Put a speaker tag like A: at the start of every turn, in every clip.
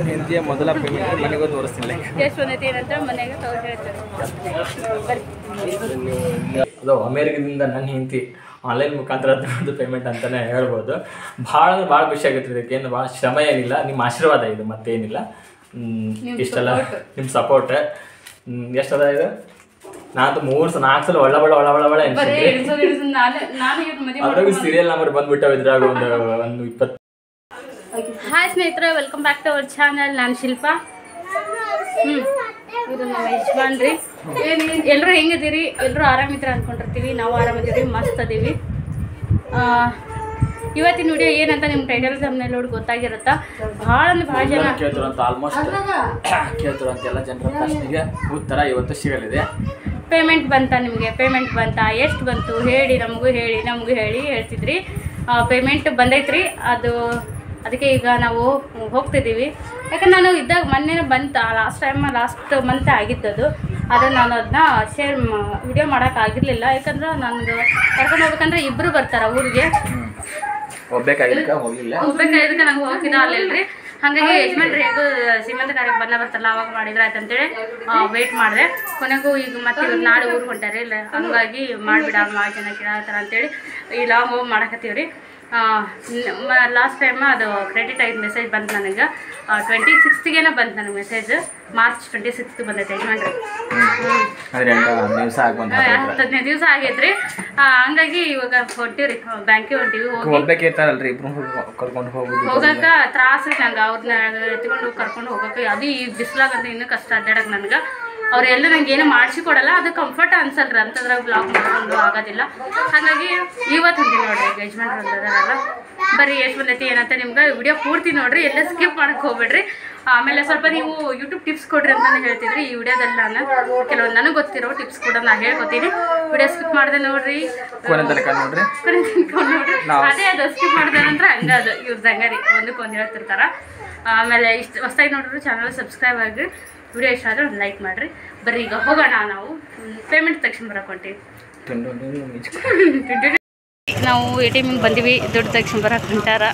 A: ನನ್ನ ಹೆಂಡತಿಯ ಮೊದಲ ಪೇಮೆಂಟ್ ಮನೆಗೂ ತೋರಿಸ್ತಿಲ್ಲ
B: ಎಷ್ಟು ಬಂದೈತಿ ಏನಂತ ಮನೆಗೆ ತಗೊಂಡು ಹೇಳ್ತಾರೆ ಬರ್ರಿ
A: ಅದು ಅಮೇರಿಕದಿಂದ ನನ್ನ ಹೆಂಡತಿ ಆನ್ಲೈನ್ ಮುಖಾಂತರ ಒಂದು ಪೇಮೆಂಟ್ ಅಂತಲೇ ಹೇಳ್ಬೋದು ಭಾಳ ಅಂದ್ರೆ ಭಾಳ ಖುಷಿ ಆಗುತ್ತೆ ಇದಕ್ಕೆ ಏನು ಭಾಳ ಶ್ರಮ ಏನಿಲ್ಲ ನಿಮ್ಮ ಆಶೀರ್ವಾದ ಇದು ಮತ್ತೇನಿಲ್ಲ ಹ್ಮ್, ಇಷ್ಟೆಲ್ಲ ನಿಮ್ಮ ಸಪೋರ್ಟ್ ಎಷ್ಟದ ಇದು ನಾನು ಮೂರು ಸ ನಾಲ್ಕು ಸಲ ಒಳ್ಳೆ ಒಳ್ಳೆ ಒಳ್ಳೆ ಒಳ್ಳೆ ಒಳ್ಳೆ
B: ಬರೀ
A: ಎನ್ಸಿದ್ದೆ
B: ಇಳಿಸೋದು ಇಳಿಸೋದು ನಾನು ನಾನು ಇವ್ರ ಮದುವೆ
A: ಅದ್ರಾಗ ಸೀರಿಯಲ್ ನಂಬರ್ ಬಂದ್ಬಿಟ್ಟವು ಇದ್ರಾಗ ಒಂದು ಒಂದು ಇಪ್ಪತ್ತು
B: ಹಾಯ್ ಸ್ನೇಹಿತರೆ welcome back to our channel ನಾನು ಶಿಲ್ಪಾ ಹ್ಞೂ ಇದು ನಮ್ಮ ಯಜಮಾನ್ರಿ ಎಲ್ಲರೂ ಹೆಂಗಿದ್ದೀರಿ ಎಲ್ಲರೂ ಆರಾಮಿದ್ರ ಅನ್ಕೊಂಡಿರ್ತೀವಿ ನಾವು ಆರಾಮಿದ್ದೀವಿ ಮಸ್ತ್ ಅದೀವಿ ಆ, ಇವತ್ತಿನ ವಿಡಿಯೋ ಏನಂತ ನಿಮ್ಮ ಟೈಟಲ್ ತಮ್ಮನೆ ನೋಡಿ ಗೊತ್ತಾಗಿರುತ್ತಾ ಭಾಳ ಅಂದ್ರೆ ಭಾಳ ಜನ
A: ಕೇಳ್ತಾರೆ ಅಂತ ಆಲ್ಮೋಸ್ಟ್ ಕೇಳ್ತಾರೆ ಅಂತ ಎಲ್ಲ ಜನರ ಪ್ರಶ್ನೆಗೆ ಉತ್ತರ ಇವತ್ತು ಸಿಗಲಿದೆ
B: ಪೇಮೆಂಟ್ ಬಂತಾ ನಿಮಗೆ ಪೇಮೆಂಟ್ ಬಂತಾ ಎಷ್ಟು ಬಂತು ಹೇಳಿ ನಮಗೂ ಹೇಳಿ ನಮಗೂ ಹೇಳಿ ಹೇಳ್ತಿದ್ರಿ ಪೇಮೆಂಟ್ ಬಂದೈತ್ರಿ ಅದು ಅದಕ್ಕೆ ಈಗ ನಾವು ಹೋಗ್ತಿದ್ದೀವಿ ಯಾಕಂದ್ರೆ ನಾನು ಇದ್ದಾಗ ಮೊನ್ನೆ ಬಂತ ಲಾಸ್ಟ್ ಟೈಮ್ ಲಾಸ್ಟ್ ಮಂತ್ ಆಗಿದ್ದದು ಆದರೆ ನಾನು ಅದನ್ನ ಶೇರ್ ವಿಡಿಯೋ ಮಾಡೋಕ್ಕಾಗಿರಲಿಲ್ಲ ಯಾಕಂದ್ರೆ ನನಗೆ ಕರ್ಕೊಂಡು ಹೋಗ್ಬೇಕಂದ್ರೆ ಇಬ್ಬರು ಬರ್ತಾರೆ ಊರಿಗೆ
A: ಹೋಗ್ಬೇಕಾಗಿಲ್ಲ ಹೋಗಿಲ್ಲ
B: ಹೋಗ್ಬೇಕಾಗಿದ್ದಕ್ಕೆ ನಂಗೆ ಹೋಗಿದ್ದ ಅಲ್ಲಲ್ರಿ ಹಾಗಾಗಿ ಯಜಮಾನ್ರಿ ಹೇಗೂ ಸೀಮಂತ ಕಾರ್ಯಕ್ಕೆ ಬಂದ ಬರ್ತಲ್ಲ ಅವಾಗ ಮಾಡಿದ್ರೆ ಆಯ್ತು ಅಂತೇಳಿ ವೆಯ್ಟ್ ಮಾಡಿದೆ ಕೊನೆಗೂ ಈಗ ಮತ್ತೆ ಇವ್ರು ನಾಳೆ ಊರಿಗೆ ಹೊಂಟಾರೆ ಇಲ್ಲ ಹಂಗಾಗಿ ಮಾಡಿಬಿಡ ಭಾಳ ಜನ ಕೇಳತ್ತಾರ ಅಂತೇಳಿ ಈ ಲಾಂಗ್ ಹೋಗಿ ಮಾಡಕತ್ತೀವಿ ರೀ ಲಾಸ್ಟ್ ಟೈಮ್ ಅದು ಕ್ರೆಡಿಟ್ ಆಗಿದ್ದು ಮೆಸೇಜ್ ಬಂತು ನನಗೆ ಟ್ವೆಂಟಿ ಸಿಕ್ಸ್ತಿಗೇನೋ ಬಂತು ನನಗೆ ಮೆಸೇಜ್ ಮಾರ್ಚ್ ಟ್ವೆಂಟಿ ಸಿಕ್ಸ್ತ್ ಬಂದೈತೆ ಯಜಮಾನ್ರಿ ಹ್ಞೂ
A: ಅಂದ್ರೆ ಎಂಟು ದಿವಸ ಆಗ್ಬಂತ
B: ಹತ್ತು ಹದಿನೈದು ದಿವಸ ಆಗೈತ್ರಿ ಆ, ಹಂಗಾಗಿ ಇವಾಗ ಹೊಂಟಿವ್ರಿ ಬ್ಯಾಂಕಿಗೆ ಹೊಂಟಿವಿ ಹೋಗಿ
A: ಹೋಗ್ಬೇಕಿರ್ತಾರಲ್ರಿ ಇಬ್ರು ಕರ್ಕೊಂಡು ಹೋಗುದು
B: ಹೋಗಕ್ಕ ತ್ರಾಸ ರೀ ನಂಗೆ ಅವ್ರನ್ನ ಎತ್ಕೊಂಡು ಕರ್ಕೊಂಡು ಹೋಗಕ್ಕೆ ಅದು ಈ ಬಿಸಿಲಾಗಂತ ಇನ್ನೂ ಕಷ್ಟ ಅಡ್ಡಾಡಕ್ಕೆ ನನಗೆ ಅವರೆಲ್ಲ ನಂಗೆ ಏನು ಮಾಡಿಸಿ ಕೊಡಲ್ಲ ಅದು ಕಂಫರ್ಟ್ ಅನ್ಸಲ್ರಿ ಅಂತದ್ರಾಗ ಬ್ಲಾಗ್ ಮಾಡ್ಕೊಂಡು ಆಗೋದಿಲ್ಲ ಹಾಗಾಗಿ ಇವತ್ತು ಹೊಂಟೀನಿ ನೋಡ್ರಿ ಎಂಗೇಜ್ಮೆಂಟ್ ಅಂದದಾರಲ್ಲ ಬರೀ ಎಷ್ಟು ಬಂದೈತಿ ಏನಂತ ನಿಮ್ಗೆ ವಿಡಿಯೋ ಪೂರ್ತಿ ನೋಡ್ರಿ ಎಲ್ಲ ಸ್ಕಿಪ್ ಮಾಡಕ್ಕೆ ಹೋಗ್ಬೇಡ್ರಿ ಆಮೇಲೆ ಸ್ವಲ್ಪ ನೀವು ಯೂಟ್ಯೂಬ್ ಟಿಪ್ಸ್ ಕೊಡ್ರಿ ಅಂತಾನೆ ಹೇಳ್ತಿದ್ರಿ ಈ ವಿಡಿಯೋದಲ್ಲಿ ನಾನು ಕೆಲವೊಂದು ನನಗೆ ಗೊತ್ತಿರೋ ಟಿಪ್ಸ್ ಕೂಡ ನಾನು ಹೇಳ್ಕೊತೀನಿ ವಿಡಿಯೋ ಸ್ಕಿಪ್ ಮಾಡಿದೆ ನೋಡ್ರಿ
A: ಕೊನೆ ತನಕ ನೋಡ್ರಿ
B: ಕೊನೆ ತನಕ ನೋಡ್ರಿ
A: ನಾವು-
B: ಅದೇ ಅದು ಸ್ಕಿಪ್ ಮಾಡಿದ ನಂತರ ಹಂಗ ಅದು ಇವ್ರದ್ದು ಹಂಗ ರೀ ಒಂದಕ್ಕೆ ಒಂದು ಹೇಳ್ತಿರ್ತಾರ ಆಮೇಲೆ ಇಷ್ಟು ಹೊಸ್ದಾಗಿ ನೋಡಿದ್ರು ಚಾನಲ್ ಸಬ್ಸ್ಕ್ರೈಬ್ ಆಗಿರಿ ವಿಡಿಯೋ ಇಷ್ಟ ಆದರೆ ಒಂದು ಲೈಕ್ ಮಾಡಿರಿ ಬರ್ರಿ ಈಗ ಹೋಗೋಣ ನಾವು ಪೇಮೆಂಟ್ ತಕ್ಷಣ ಬರಕೊಂತೀವಿ ನಾವು ಎ ಟಿ ಎಮ್ಗೆ ಬಂದಿವಿ ದುಡ್ಡು ತಕ್ಷಣ ಬರಕ್ಕೆ ಹೊಂಟಾರ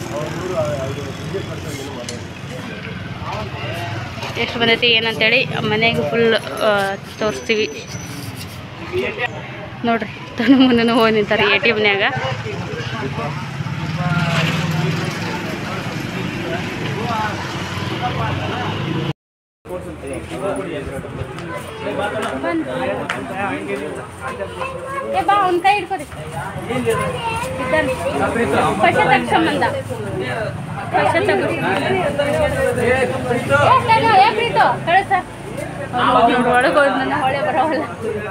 B: ಎಷ್ಟು ಬಂದೈತಿ ಏನಂತೇಳಿ ಮನೆಗೆ ಫುಲ್ ತೋರಿಸ್ತೀವಿ ನೋಡ್ರಿ ತನ್ನ ಮುಂದೆ ಹೋಗಿ ನಿಂತಾರೆ ಎ ಟಿ ಎಮ್ನ್ಯಾಗ ಏ ಬಾ ಅವ್ನ ಕೈ ಹಿಡ್ಕೊರಿ ಇದ್ದಾನೆ ಪೈಸೆ ತಗ್ ಸಂಬಂಧ ಪೈಸೆ ತಗೋ ಏ ಪ್ರೀತು ಕಳಿಸ ಒಳಗೆ ಹೋದ್ ನನ್ನ ಹೊಳೆ ಬರೋವಲ್ಲ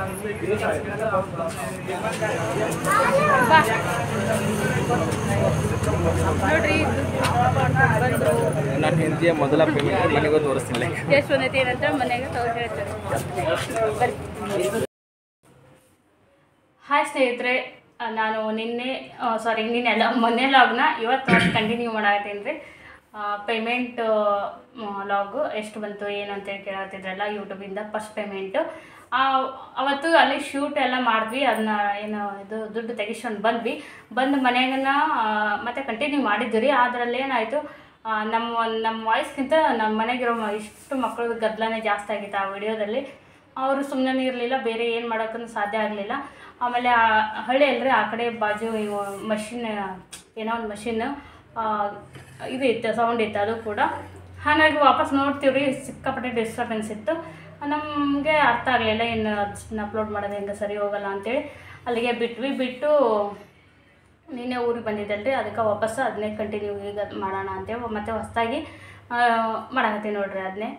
B: ಬಾ ನೋಡ್ರಿ ಬಂದ್ರು
A: ನನ್ನ ಹೆಂಡತಿಯ ಮೊದಲ ಪೇಮೆಂಟ್ ಮನೆಗೂ ತೋರಿಸ್ತಿಲ್ಲ
B: ಎಷ್ಟು ಬಂದೈತಿ ಏನಂತ ಮನೆಗೆ ತಗೊಂಡು ಹೇಳ್ತಾರೆ ಬರ್ರಿ ಹಾಯ್ ಸ್ನೇಹಿತರೆ ಆ, ನಾನು ನಿನ್ನೆ ಸಾರಿ ನಿನ್ನೆ ಅಲ್ಲ ಮೊನ್ನೆ ಲಾಗ್ನ ಇವತ್ತು ಕಂಟಿನ್ಯೂ ಮಾಡಾಕತ್ತೀನಿ ರೀ ಪೇಮೆಂಟ್ ಲಾಗು ಎಷ್ಟು ಬಂತು ಏನು ಅಂತೇಳಿ ಕೇಳತ್ತಿದ್ರಲ್ಲ ಯೂಟ್ಯೂಬಿಂದ ಫಸ್ಟ್ ಪೇಮೆಂಟು ಅವತ್ತು ಅಲ್ಲಿ ಶೂಟ್ ಎಲ್ಲ ಮಾಡಿದ್ವಿ ಅದನ್ನ ಏನು ಇದು ದುಡ್ಡು ತೆಗಿಸ್ಕೊಂಡು ಬಂದ್ವಿ ಬಂದು ಮನೆಗನ ಮತ್ತೆ ಕಂಟಿನ್ಯೂ ಮಾಡಿದ್ವಿ ರೀ ಅದರಲ್ಲಿ ಏನಾಯಿತು ನಮ್ಮ ನಮ್ಮ ವಾಯ್ಸ್ಗಿಂತ ನಮ್ಮ ಮನೆಗಿರೋ ಮ- ಇಷ್ಟು ಮಕ್ಕಳ ಗದ್ದಲನೇ ಜಾಸ್ತಿ ಆಗಿತ್ತು ಆ ವಿಡಿಯೋದಲ್ಲಿ ಅವರು ಸುಮ್ಮನೆ ಇರಲಿಲ್ಲ ಬೇರೆ ಏನು ಮಾಡೋಕ್ಕೂ ಸಾಧ್ಯ ಆಗಲಿಲ್ಲ ಆಮೇಲೆ ಆ ಹಳ್ಳಿ ಅಲ್ರಿ ಆ ಕಡೆ ಬಾಜು ಇವು ಮಷಿನ್ ಏನೋ ಒಂದು ಮಷಿನ್ ಇದು ಇತ್ತು ಸೌಂಡ್ ಇತ್ತು ಅದು ಕೂಡ ಹಾಗಾಗಿ ವಾಪಸ್ ನೋಡ್ತೀವಿ ರೀ ಸಿಕ್ಕಾಪಟ್ಟೆ ಡಿಸ್ಟರ್ಬೆನ್ಸ್ ಇತ್ತು ನಮಗೆ ಅರ್ಥ ಆಗಲಿಲ್ಲ ಇನ್ನು ಅದನ್ನ ಅಪ್ಲೋಡ್ ಮಾಡೋದು ಹೆಂಗೆ ಸರಿ ಹೋಗಲ್ಲ ಅಂತೇಳಿ ಅಲ್ಲಿಗೆ ಬಿಟ್ವಿ ಬಿಟ್ಟು ನಿನ್ನೆ ಊರಿಗೆ ಬಂದಿದ್ದಲ್ರಿ ಅದಕ್ಕೆ ವಾಪಸ್ ಅದನ್ನೇ ಕಂಟಿನ್ಯೂ ಈಗ ಮಾಡೋಣ ಅಂತೇಳಿ ಮತ್ತೆ ಹೊಸದಾಗಿ ಮಾಡಕತ್ತೀನಿ ನೋಡ್ರಿ ಅದನ್ನೇ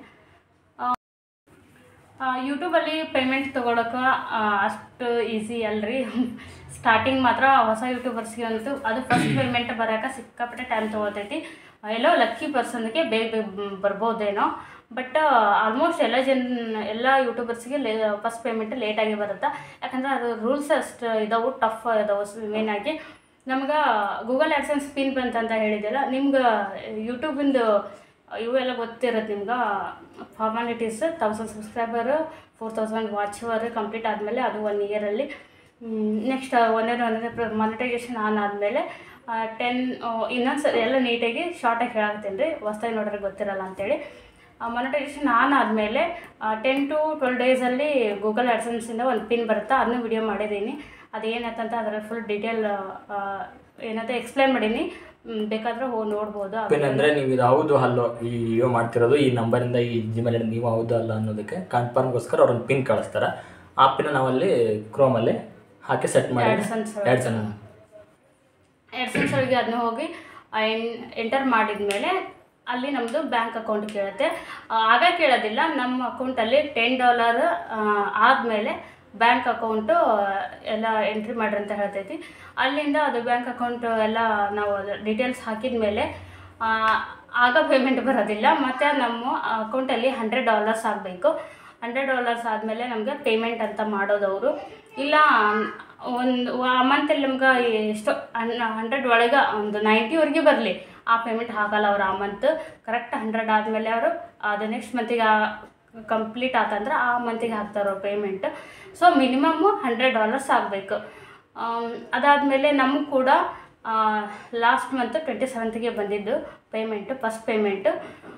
B: ಯೂಟ್ಯೂಬಲ್ಲಿ ಪೇಮೆಂಟ್ ತೊಗೊಳಕ್ಕೆ ಅಷ್ಟು ಈಸಿ ಅಲ್ರಿ ಸ್ಟಾರ್ಟಿಂಗ್ ಮಾತ್ರ ಹೊಸ ಯೂಟ್ಯೂಬರ್ಸ್ಗೆ ಅಂತೂ ಅದು ಫಸ್ಟ್ ಪೇಮೆಂಟ್ ಬರೋಕೆ ಸಿಕ್ಕಾಪಟ್ಟೆ ಟೈಮ್ ತೊಗೊಳ್ತೈತಿ ಎಲ್ಲೋ ಲಕ್ಕಿ ಪರ್ಸನ್ಗೆ ಬೇಗ ಬೇಗ ಬರ್ಬೋದೇನೋ ಬಟ್ ಆಲ್ಮೋಸ್ಟ್ ಎಲ್ಲ ಜನ ಎಲ್ಲ ಯೂಟ್ಯೂಬರ್ಸ್ಗೆ ಲೇ ಫಸ್ಟ್ ಪೇಮೆಂಟ್ ಲೇಟಾಗಿ ಬರುತ್ತೆ ಯಾಕಂದ್ರೆ ಅದು ರೂಲ್ಸ್ ಅಷ್ಟು ಇದಾವು ಟಫ್ ಇದಾವೆ ಮೇನಾಗಿ ನಮ್ಗೆ ಗೂಗಲ್ ಆ್ಯಡ್ಸೆನ್ಸ್ ಪಿನ್ ಬಂತಂತ ಹೇಳಿದ್ದೆಲ್ಲ ನಿಮ್ಗೆ ಯೂಟ್ಯೂಬಿಂದು ಇವೆಲ್ಲ ಗೊತ್ತಿರುತ್ತೆ ನಿಮ್ಗೆ formalities thousand subscriber four thousand watch hour complete ಆದಮೇಲೆ ಅದು ಒನ್ ಇಯರಲ್ಲಿ ನೆಕ್ಸ್ಟ್ ಒಂದನೇ ಒಂದನೇ ಮಾನಿಟೈಸೇಷನ್ ಆನ್ ಆದಮೇಲೆ ಟೆನ್ ಇನ್ನೊಂದು ಸರಿ ಎಲ್ಲ ನೀಟಾಗಿ ಶಾರ್ಟಾಗಿ ಹೇಳಾಕ್ತೀನಿ ರೀ ಹೊಸ್ದಾಗಿ ನೋಡ್ರೆ ಗೊತ್ತಿರಲ್ಲ ಅಂತೇಳಿ ಮೊನಿಟೈಸೇಷನ್ ಆನ್ ಆದಮೇಲೆ ಟೆನ್ ಟು ಟ್ವೆಲ್ ಡೇಸಲ್ಲಿ ಗೂಗಲ್ ಅಡ್ಸೆನ್ಸಿಂದ ಒಂದು ಪಿನ್ ಬರುತ್ತೆ ಅದನ್ನು ವಿಡಿಯೋ ಮಾಡಿದ್ದೀನಿ ಅದು ಏನಂತ ಅದರ ಫುಲ್ ಡೀಟೇಲ್ ಏನಂತ ಎಕ್ಸ್ಪ್ಲೇನ್ ಮಾಡೀನಿ ಮ್, ಬೇಕಾದ್ರೆ ಹೋಗಿ ನೋಡ್ಬೋದು ಆ
A: ಪಿನ್ ಅಂದ್ರೆ ನೀವು ಇದು ಹೌದು ಅಲ್ಲೋ ಈ ವಿಡಿಯೋ ಮಾಡ್ತಿರೋದು ಈ ನಂಬರಿಂದ ಈ ಜಿಮೇಲ್ ನೀವು ಹೌದು ಅಲ್ಲ ಅನ್ನೋದಕ್ಕೆ ಕನ್ಫರ್ಮ್ಗೋಸ್ಕರ ಅವ್ರೊಂದು ಪಿನ್ ಕಳಿಸ್ತಾರೆ ಆ ಪಿನ್ ನಾವಲ್ಲಿ ಕ್ರೋಮಲ್ಲಿ ಹಾಕಿ ಸೆಟ್ ಮಾಡಿ
B: AdSense
A: ಎರಡು ಜನ
B: ಎಡ್ಸೆನ್ಸ್ ಒಳಗೆ ಅದನ್ನ ಹೋಗಿ ಎಂಟರ್ ಮಾಡಿದ ಮೇಲೆ ಅಲ್ಲಿ ನಮ್ಮದು ಬ್ಯಾಂಕ್ ಅಕೌಂಟ್ ಕೇಳುತ್ತೆ ಆ, ಆಗ ಕೇಳೋದಿಲ್ಲ ನಮ್ಮ ಅಕೌಂಟಲ್ಲಿ ಟೆನ್ ಡಾಲರ್ ಆದಮೇಲೆ ಬ್ಯಾಂಕ್ ಅಕೌಂಟು ಎಲ್ಲ ಎಂಟ್ರಿ ಮಾಡ್ರಿ ಅಂತ ಹೇಳ್ತೈತಿ ಅಲ್ಲಿಂದ ಅದು ಬ್ಯಾಂಕ್ ಅಕೌಂಟ್ ಎಲ್ಲ ನಾವು ಡೀಟೇಲ್ಸ್ ಹಾಕಿದ ಮೇಲೆ ಆಗ ಪೇಮೆಂಟ್ ಬರೋದಿಲ್ಲ ಮತ್ತು ನಮ್ಮ ಅಕೌಂಟಲ್ಲಿ ಹಂಡ್ರೆಡ್ ಡಾಲರ್ಸ್ ಆಗಬೇಕು ಹಂಡ್ರೆಡ್ ಡಾಲರ್ಸ್ ಆದಮೇಲೆ ನಮಗೆ ಪೇಮೆಂಟ್ ಅಂತ ಮಾಡೋದವರು ಇಲ್ಲ ಒಂದು ಆ ಮಂತಲ್ಲಿ ನಮ್ಗೆ ಎಷ್ಟು ಹಂಡ್ರೆಡ್ ಒಳಗೆ ಒಂದು ನೈಂಟಿವರೆಗೆ ಬರಲಿ ಆ ಪೇಮೆಂಟ್ ಹಾಕಲ್ಲ ಅವ್ರು ಆ ಮಂತ್ ಕರೆಕ್ಟ್ ಹಂಡ್ರೆಡ್ ಆದಮೇಲೆ ಅವರು ಅದು ನೆಕ್ಸ್ಟ್ ಮಂತಿಗೆ ಕಂಪ್ಲೀಟ್ ಆತಂದ್ರೆ ಆ ಮಂತಿಗೆ ಹಾಕ್ತಾರೆ ಅವ್ರು payment so minimum hundred dollars ಆಗಬೇಕು ಅದಾದಮೇಲೆ ನಮಗೆ ಕೂಡ ಲಾಸ್ಟ್ ಮಂತ್ ಟ್ವೆಂಟಿ ಸೆವೆಂತ್ಗೆ ಬಂದಿದ್ದು ಪೇಮೆಂಟು ಫಸ್ಟ್ ಪೇಮೆಂಟು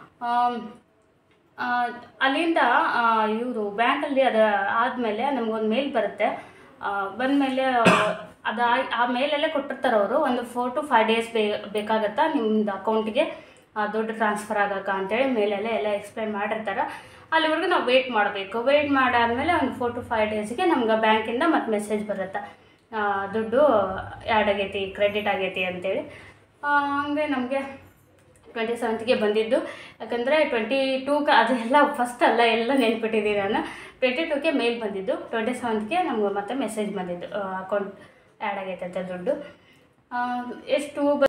B: ಅಲ್ಲಿಂದ ಇವರು ಬ್ಯಾಂಕಲ್ಲಿ ಅದು ಆದಮೇಲೆ ನಮಗೊಂದು ಮೇಲ್ ಬರುತ್ತೆ ಬಂದಮೇಲೆ ಅದು ಆ- ಆ ಮೇಲಲ್ಲೇ ಕೊಟ್ಟಿರ್ತಾರೆ ಅವರು ಒಂದು ಫೋರ್ ಟು ಫೈವ್ ಡೇಸ್ ಬೇ ಬೇಕಾಗತ್ತಾ ನಿಮ್ಮದು ಅಕೌಂಟಿಗೆ ದುಡ್ಡು ಟ್ರಾನ್ಸ್ಫರ್ ಆಗಕ್ಕೆ ಅಂತೇಳಿ ಮೇಲೆಲ್ಲ ಎಲ್ಲ ಎಕ್ಸ್ಪ್ಲೈನ್ ಮಾಡಿರ್ತಾರೆ ಅಲ್ಲಿವರೆಗೂ ನಾವು ವೆಯ್ಟ್ ಮಾಡಬೇಕು ವೆಯ್ಟ್ ಮಾಡಾದ್ಮೇಲೆ ಒಂದು ಫೋರ್ ಟು ಫೈವ್ ಡೇಸ್ಗೆ ನಮ್ಗೆ ಬ್ಯಾಂಕಿಂದ ಮತ್ತೆ ಮೆಸೇಜ್ ಬರುತ್ತೆ ಆ, ದುಡ್ಡು ಆ್ಯಡ್ ಆಗೈತಿ ಕ್ರೆಡಿಟ್ ಆಗೈತಿ ಅಂತೇಳಿ ಆ, ಹಂಗೆ ನಮಗೆ ಟ್ವೆಂಟಿ ಸೆವೆಂತ್ಗೆ ಬಂದಿದ್ದು ಯಾಕಂದರೆ ಟ್ವೆಂಟಿ ಟೂಗೆ ಅದೆಲ್ಲ ಫಸ್ಟ್ ಅಲ್ಲ ಎಲ್ಲ ನೆನ್ಪಿಟ್ಟಿದ್ದೀನಿ ನಾನು ಟ್ವೆಂಟಿ ಟೂಗೆ ಮೇಲ್ ಬಂದಿದ್ದು ಟ್ವೆಂಟಿ ಸೆವೆಂತ್ಗೆ ನಮ್ಗೆ ಮತ್ತೆ ಮೆಸೇಜ್ ಬಂದಿದ್ದು ಅಕೌಂಟ್ ಆ್ಯಡ್ ಆಗೈತೆ ಅಂತ ದುಡ್ಡು ಆ, ಎಷ್ಟು ಬ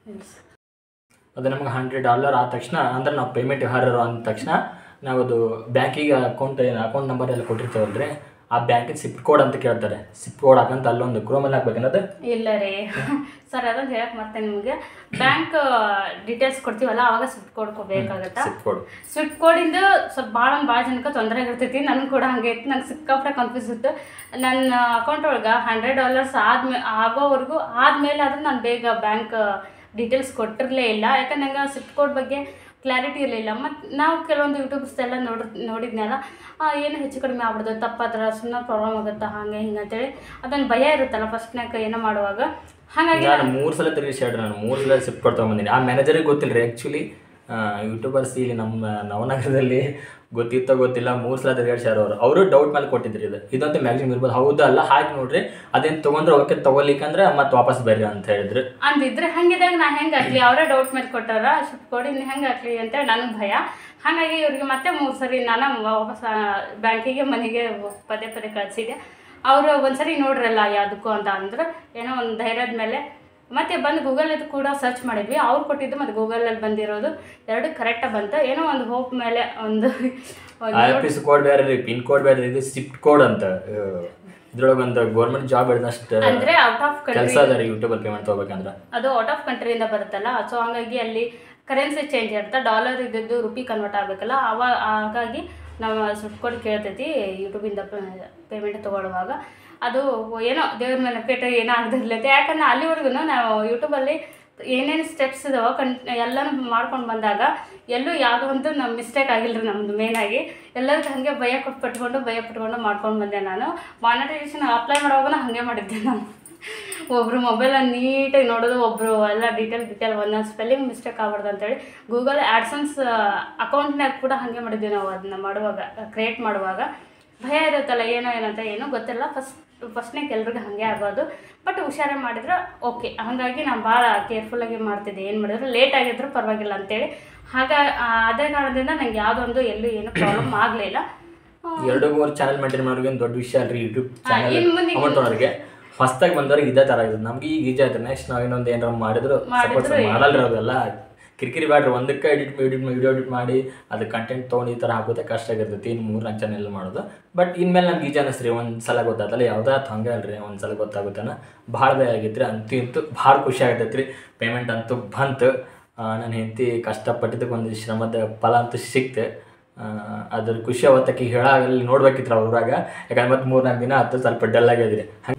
A: ಅದು ನಮ್ಗೆ ಹಂಡ್ರೆಡ್ ಡಾಲರ್ ಆದ ತಕ್ಷಣ ಅಂದ್ರೆ ನಾವು ಪೇಮೆಂಟ್ ವ್ಯವಹಾರ ಅಂದ ತಕ್ಷಣ ನಾವು ಅದು ಬ್ಯಾಂಕಿಗೆ ಅಕೌಂಟ್ ಏನು ಅಕೌಂಟ್ ನಂಬರ್ ಎಲ್ಲ ಕೊಟ್ಟಿರ್ತೀವಲ್ರಿ ಆ ಬ್ಯಾಂಕಿಗೆ ಸಿಪ್ ಕೋಡ್ ಅಂತ ಕೇಳ್ತಾರೆ ಸಿಪ್ ಕೋಡ್ ಹಾಕಂತ ಅಲ್ಲೊಂದು ಕ್ರೋಮಲ್ಲಿ ಹಾಕ್ಬೇಕನ್ನೋದು
B: ಇಲ್ಲ ರೀ ಸರ್ ಅದೊಂದು ಹೇಳಕ್ಕೆ ಮರ್ತೇನೆ ನಿಮಗೆ ಬ್ಯಾಂಕ್ ಡೀಟೇಲ್ಸ್ ಕೊಡ್ತೀವಲ್ಲ ಅವಾಗ ಸ್ವಿಫ್ಟ್ ಕೋಡ್ ಬೇಕಾಗತ್ತಾ
A: ಸಿಪ್ ಕೋಡ್
B: ಸ್ವಿಫ್ಟ್ ಕೋಡಿಂದ ಸ್ವಲ್ಪ ಭಾಳ ಭಾಳ ಜನಕ್ಕೆ ತೊಂದರೆ ಆಗಿರ್ತೈತಿ ನನಗೆ ಕೂಡ ಹಂಗೆ ಇತ್ತು ನಂಗೆ ಸಿಕ್ಕಾಪಟ್ಟೆ ಕನ್ಫ್ಯೂಸ್ ಇತ್ತು ನನ್ನ ಅಕೌಂಟ್ ಒಳಗೆ ಹಂಡ್ರೆಡ್ ಡಾಲರ್ಸ್ ಆದ್ಮೇ ಆಗೋವರೆಗೂ ಆದಮೇಲೆ ಆದ್ರೆ ನಾನು ಬೇಗ ಬ್ಯಾಂಕ್ ಡೀಟೇಲ್ಸ್ ಕೊಟ್ಟಿರಲೇ ಇಲ್ಲ ಯಾಕಂದ್ರೆ ನಂಗೆ ಸ್ವಿಫ್ಟ್ ಕೋಡ್ ಬಗ್ಗೆ ಕ್ಲಾರಿಟಿ ಇರಲಿಲ್ಲ ಮತ್ತು ನಾವು ಕೆಲವೊಂದು ಯೂಟ್ಯೂಬ್ಸ್ ಎಲ್ಲ ನೋಡಿ ನೋಡಿದ್ನಲ್ಲ ಆ, ಏನು ಹೆಚ್ಚು ಕಡಿಮೆ ಆಗ್ಬಿಡ್ದು ತಪ್ಪಾದ್ರೆ ಸುಮ್ಮನೆ ಪ್ರಾಬ್ಲಮ್ ಆಗುತ್ತಾ ಹಾಗೆ ಹಿಂಗೆ ಅಂತೇಳಿ ಅದೊಂದು ಭಯ ಇರುತ್ತಲ್ಲ ಫಸ್ಟ್ನಾಗ ಏನೋ ಮಾಡುವಾಗ ಹಾಗಾಗಿ
A: ನಾನು ಮೂರು ಸಲ ತಿರುಗಿ ಶರ್ಟ್ ನಾನು ಮೂರು ಸಲ ಸಿಪ್ ಕೋಡ್ ತೊಗೊಂಬಂದಿನಿ ಆ ಮ್ಯಾನೇಜರಿಗೆ ಗೊತ್ತಿಲ್ಲ ರೀ ಆ್ಯಕ್ಚುಲಿ ಯೂಟ್ಯೂಬರ್ಸ್ ಇಲ್ಲಿ ನಮ್ಮ ನವನಗರದಲ್ಲಿ ಗೊತ್ತಿತ್ತೋ ಗೊತ್ತಿಲ್ಲ ಮೂರು ಸಲ ತಿರುಗಾಡ್ಸ್ಯಾರ ಅವರು ಅವರು ಡೌಟ್ ಮೇಲೆ ಕೊಟ್ಟಿದ್ರು ಇದು ಇದಂತೂ ಮ್ಯಾಕ್ಸಿಮಮ್ ಇರ್ಬೋದು ಹೌದು ಅಲ್ಲ ಹಾಕಿ ನೋಡ್ರಿ ಅದೇನು ತೊಗೊಂಡ್ರೆ ಓಕೆ ತೊಗೊಲಿಕ್ಕಂದ್ರೆ ಮತ್ತೆ ವಾಪಸ್ ಬರ್ರಿ ಅಂತ ಹೇಳಿದ್ರು
B: ಅಂದಿದ್ರೆ ಹಂಗಿದಾಗ ನಾ ಹೆಂಗೆ ಹಾಕ್ಲಿ ಅವರೇ ಡೌಟ್ ಮೇಲೆ ಕೊಟ್ಟಾರ ಶಿಫ್ಟ್ ಕೊಡಿ ನೀನು ಹೆಂಗೆ ಹಾಕ್ಲಿ ಅಂತೇಳಿ ನನಗೆ ಭಯ ಹಾಗಾಗಿ ಇವ್ರಿಗೆ ಮತ್ತೆ ಮೂರು ಸರಿ ನಾನು ವಾಪಸ್ ಬ್ಯಾಂಕಿಗೆ ಮನೆಗೆ ಪದೇ ಪದೇ ಕಳಿಸಿದೆ ಅವರು ಒಂದ್ಸರಿ ನೋಡ್ರಲ್ಲ ಯಾವುದಕ್ಕೂ ಅಂತ ಅಂದ್ರೆ ಏನೋ ಒಂದು ಧೈರ್ಯದ ಮೇಲೆ ಮತ್ತೆ ಬಂದು ಗೂಗಲಲ್ಲಿ ಕೂಡ ಸರ್ಚ್ ಮಾಡಿದ್ವಿ ಅವ್ರು ಕೊಟ್ಟಿದ್ದು ಮತ್ತು ಗೂಗಲಲ್ಲಿ ಬಂದಿರೋದು ಎರಡು ಕರೆಕ್ಟಾಗಿ ಬಂತು ಏನೋ ಒಂದು ಹೋಪ್ ಮೇಲೆ ಒಂದು ಒಂದು
A: ಐ ಎಫ್ ಎಸ್ ಕೋಡ್ ಬೇರೆ ರೀ ಪಿನ್ ಕೋಡ್ ಬೇರೆ ರೀ, ಇದು ಸಿಪ್ ಕೋಡ್ ಅಂತ ಇದ್ರೊಳಗೆ ಒಂದು ಗೌರ್ಮೆಂಟ್ ಜಾಬ್ ಹಿಡಿದಷ್ಟು
B: ಅಂದರೆ ಔಟ್ ಆಫ್ ಕಂಟ್ರಿ
A: ಕೆಲಸ ಅದ ರೀ ಯೂಟ್ಯೂಬಲ್ಲಿ ಪೇಮೆಂಟ್ ತೊಗೋಬೇಕಂದ್ರೆ
B: ಅದು ಔಟ್ ಆಫ್ ಕಂಟ್ರಿಯಿಂದ ಬರುತ್ತಲ್ಲ ಸೊ ಹಾಗಾಗಿ ಅಲ್ಲಿ ಕರೆನ್ಸಿ ಚೇಂಜ್ ಇರುತ್ತೆ ಡಾಲರ್ ಇದ್ದದ್ದು ರುಪಿ ಕನ್ವರ್ಟ್ ಆಗಬೇಕಲ್ಲ ಅವ ಹಾಗಾಗಿ ನಾವು ಸುಟ್ಟು ಕೊಟ್ಟು ಕೇಳ್ತೈತಿ ಯೂಟ್ಯೂಬಿಂದ ಪೇಮೆಂಟ್ ತೊಗೊಳ್ಳುವಾಗ ಅದು ಏನೋ ದೇವ್ರ ಮೇಲೆ ಪೇಟ ಏನೋ ಆಗದಿರ್ಲೈತೆ ಯಾಕಂದ್ರೆ ಅಲ್ಲಿವರೆಗೂ ನಾವು ಯೂಟ್ಯೂಬಲ್ಲಿ ಏನೇನು ಸ್ಟೆಪ್ಸ್ ಇದಾವೋ ಕನ್ ಎಲ್ಲನೂ ಮಾಡ್ಕೊಂಡು ಬಂದಾಗ ಎಲ್ಲೂ ಯಾವುದೋ ಒಂದು ನಮ್ಮ ಮಿಸ್ಟೇಕ್ ಆಗಿಲ್ಲ ರೀ ನಮ್ಮದು ಮೇನಾಗಿ ಎಲ್ಲರಿಗೂ ಹಾಗೆ ಭಯ ಕೊಟ್ಟು ಪಟ್ಕೊಂಡು ಭಯ ಪಟ್ಕೊಂಡು ಮಾಡ್ಕೊಂಡು ಬಂದೆ ನಾನು ಮಾನಿಟೈಸೇಷನ್ ಅಪ್ಲೈ ಮಾಡುವಾಗೂ ಹಾಗೆ ಮಾಡಿದ್ದೆ ನಾನು ಒಬ್ಬರು ಮೊಬೈಲನ್ನು ನೀಟಾಗಿ ನೋಡೋದು ಒಬ್ಬರು ಎಲ್ಲ ಡೀಟೇಲ್ ಡೀಟೇಲ್ ಒಂದೊಂದು ಸ್ಪೆಲ್ಲಿಂಗ್ ಮಿಸ್ಟೇಕ್ ಆಗ್ಬಾರ್ದು ಅಂತೇಳಿ ಗೂಗಲ್ ಆ್ಯಡ್ಸನ್ಸ್ ಅಕೌಂಟ್ನಾಗ ಕೂಡ ಹಾಗೆ ಮಾಡಿದ್ವಿ ನಾವು ಅದನ್ನ ಮಾಡುವಾಗ ಕ್ರಿಯೇಟ್ ಮಾಡುವಾಗ ಭಯ ಇರುತ್ತಲ್ಲ ಏನೋ ಏನಂತ ಏನೋ ಗೊತ್ತಿಲ್ಲ ಫಸ್ಟ್ ಫಸ್ಟ್ನಾಗ ಎಲ್ರಿಗೂ ಹಾಗೆ ಆಗೋದು ಬಟ್ ಹುಷಾರೇ ಮಾಡಿದ್ರೆ ಓಕೆ ಹಾಗಾಗಿ ನಾನು ಭಾಳ ಕೇರ್ಫುಲ್ಲಾಗಿ ಮಾಡ್ತಿದ್ದೆ ಏನು ಮಾಡಿದ್ರು ಲೇಟ್ ಆಗಿದ್ರು ಪರವಾಗಿಲ್ಲ ಅಂತೇಳಿ ಹಾಗ ಆ, ಅದೇ ಕಾರಣದಿಂದ ನಂಗೆ ಯಾವುದೊಂದು ಎಲ್ಲೂ ಏನೂ ಪ್ರಾಬ್ಲಮ್ ಆಗಲಿಲ್ಲ
A: ಎರಡು ಮೂರು ಚಾನಲ್ ಮೇಂಟೈನ್ ಮಾಡೋರಿಗೆ ಒಂದು ದೊಡ್ಡ ವಿಷಯ ಅಲ್ರಿ ಯೂಟ್ಯೂಬ್ ಚಾನಲ್
B: ಇನ್ನು ಮುಂದೆ
A: ಅಮೌಂಟ್ ಅವ್ರಿಗೆ ಹೊಸ್ದಾಗಿ ಬಂದವ್ರಿಗೆ ಇದೇ ಥರ ಆಗಿದೆ ನಮ್ಗೆ ಈಗ ಈಜ್ ಆಯ್ತು ನೆಕ್ಸ್ಟ್ ನಾವು ಇನ್ನೊಂದು ಏನಾರ ಮಾಡಿದ್ರು ಸಪೋಸ್ ಮಾಡಲ್ರಿ ಅವೆಲ್ಲ ಕಿರಿಕಿರಿ ಬ್ಯಾಡ್ರಿ ಒಂದಕ್ಕೆ ಎಡಿಟ್ ಎಡಿಟ್ ವಿಡಿಯೋ ಎಡಿಟ್ ಮಾಡಿ ಅದು ಕಂಟೆಂಟ್ ತೊಗೊಂಡು ಈ ಥರ ಹಾಕೋದೇ ಕಷ್ಟ ಆಗಿರ್ತೈತಿ ಇನ್ನು ಮೂರು ನಾಲ್ಕು ಚಾನಲ್ ಮಾಡೋದು ಬಟ್ ಇನ್ಮೇಲೆ ನಮ್ಗೆ ಈಜ್ ಅನ್ನಿಸ್ರಿ ಒಂದು ಸಲ ಗೊತ್ತಾತಲ್ಲ ಯಾವುದೇ ಆತು ಹಂಗೆ ಅಲ್ರಿ ಒಂದು ಸಲ ಗೊತ್ತಾಗುತ್ತಾನ ಭಾಳ ಭಯ ಆಗಿತ್ತು ಅಂತೂ ಇಂತೂ ಭಾಳ ಖುಷಿ ಆಗತೈತಿ ರೀ ಪೇಮೆಂಟ್ ಅಂತೂ ಬಂತು ನನ್ನ ಹೆಂಡತಿ ಕಷ್ಟಪಟ್ಟಿದ್ದಕ್ಕೆ ಒಂದು ಶ್ರಮದ ಫಲ ಅಂತೂ ಸಿಕ್ತು ಆ, ಅದ್ರ ಖುಷಿ ಅವತ್ತಕ್ಕೆ ಹೇಳಾಗಲ್ಲಿ ನೋಡ್ಬೇಕಿತ್ತು ಅವ್ರ ಊರಾಗ ಯಾಕಂದ್ರೆ ಮತ್ತೆ ಮೂರು ನಾಲ್ಕು ದಿನ ಆಯ್ತು ಸ್ವಲ್ಪ ಡಲ್ ಆಗಿದ್ರಿ ಹಂಗೆ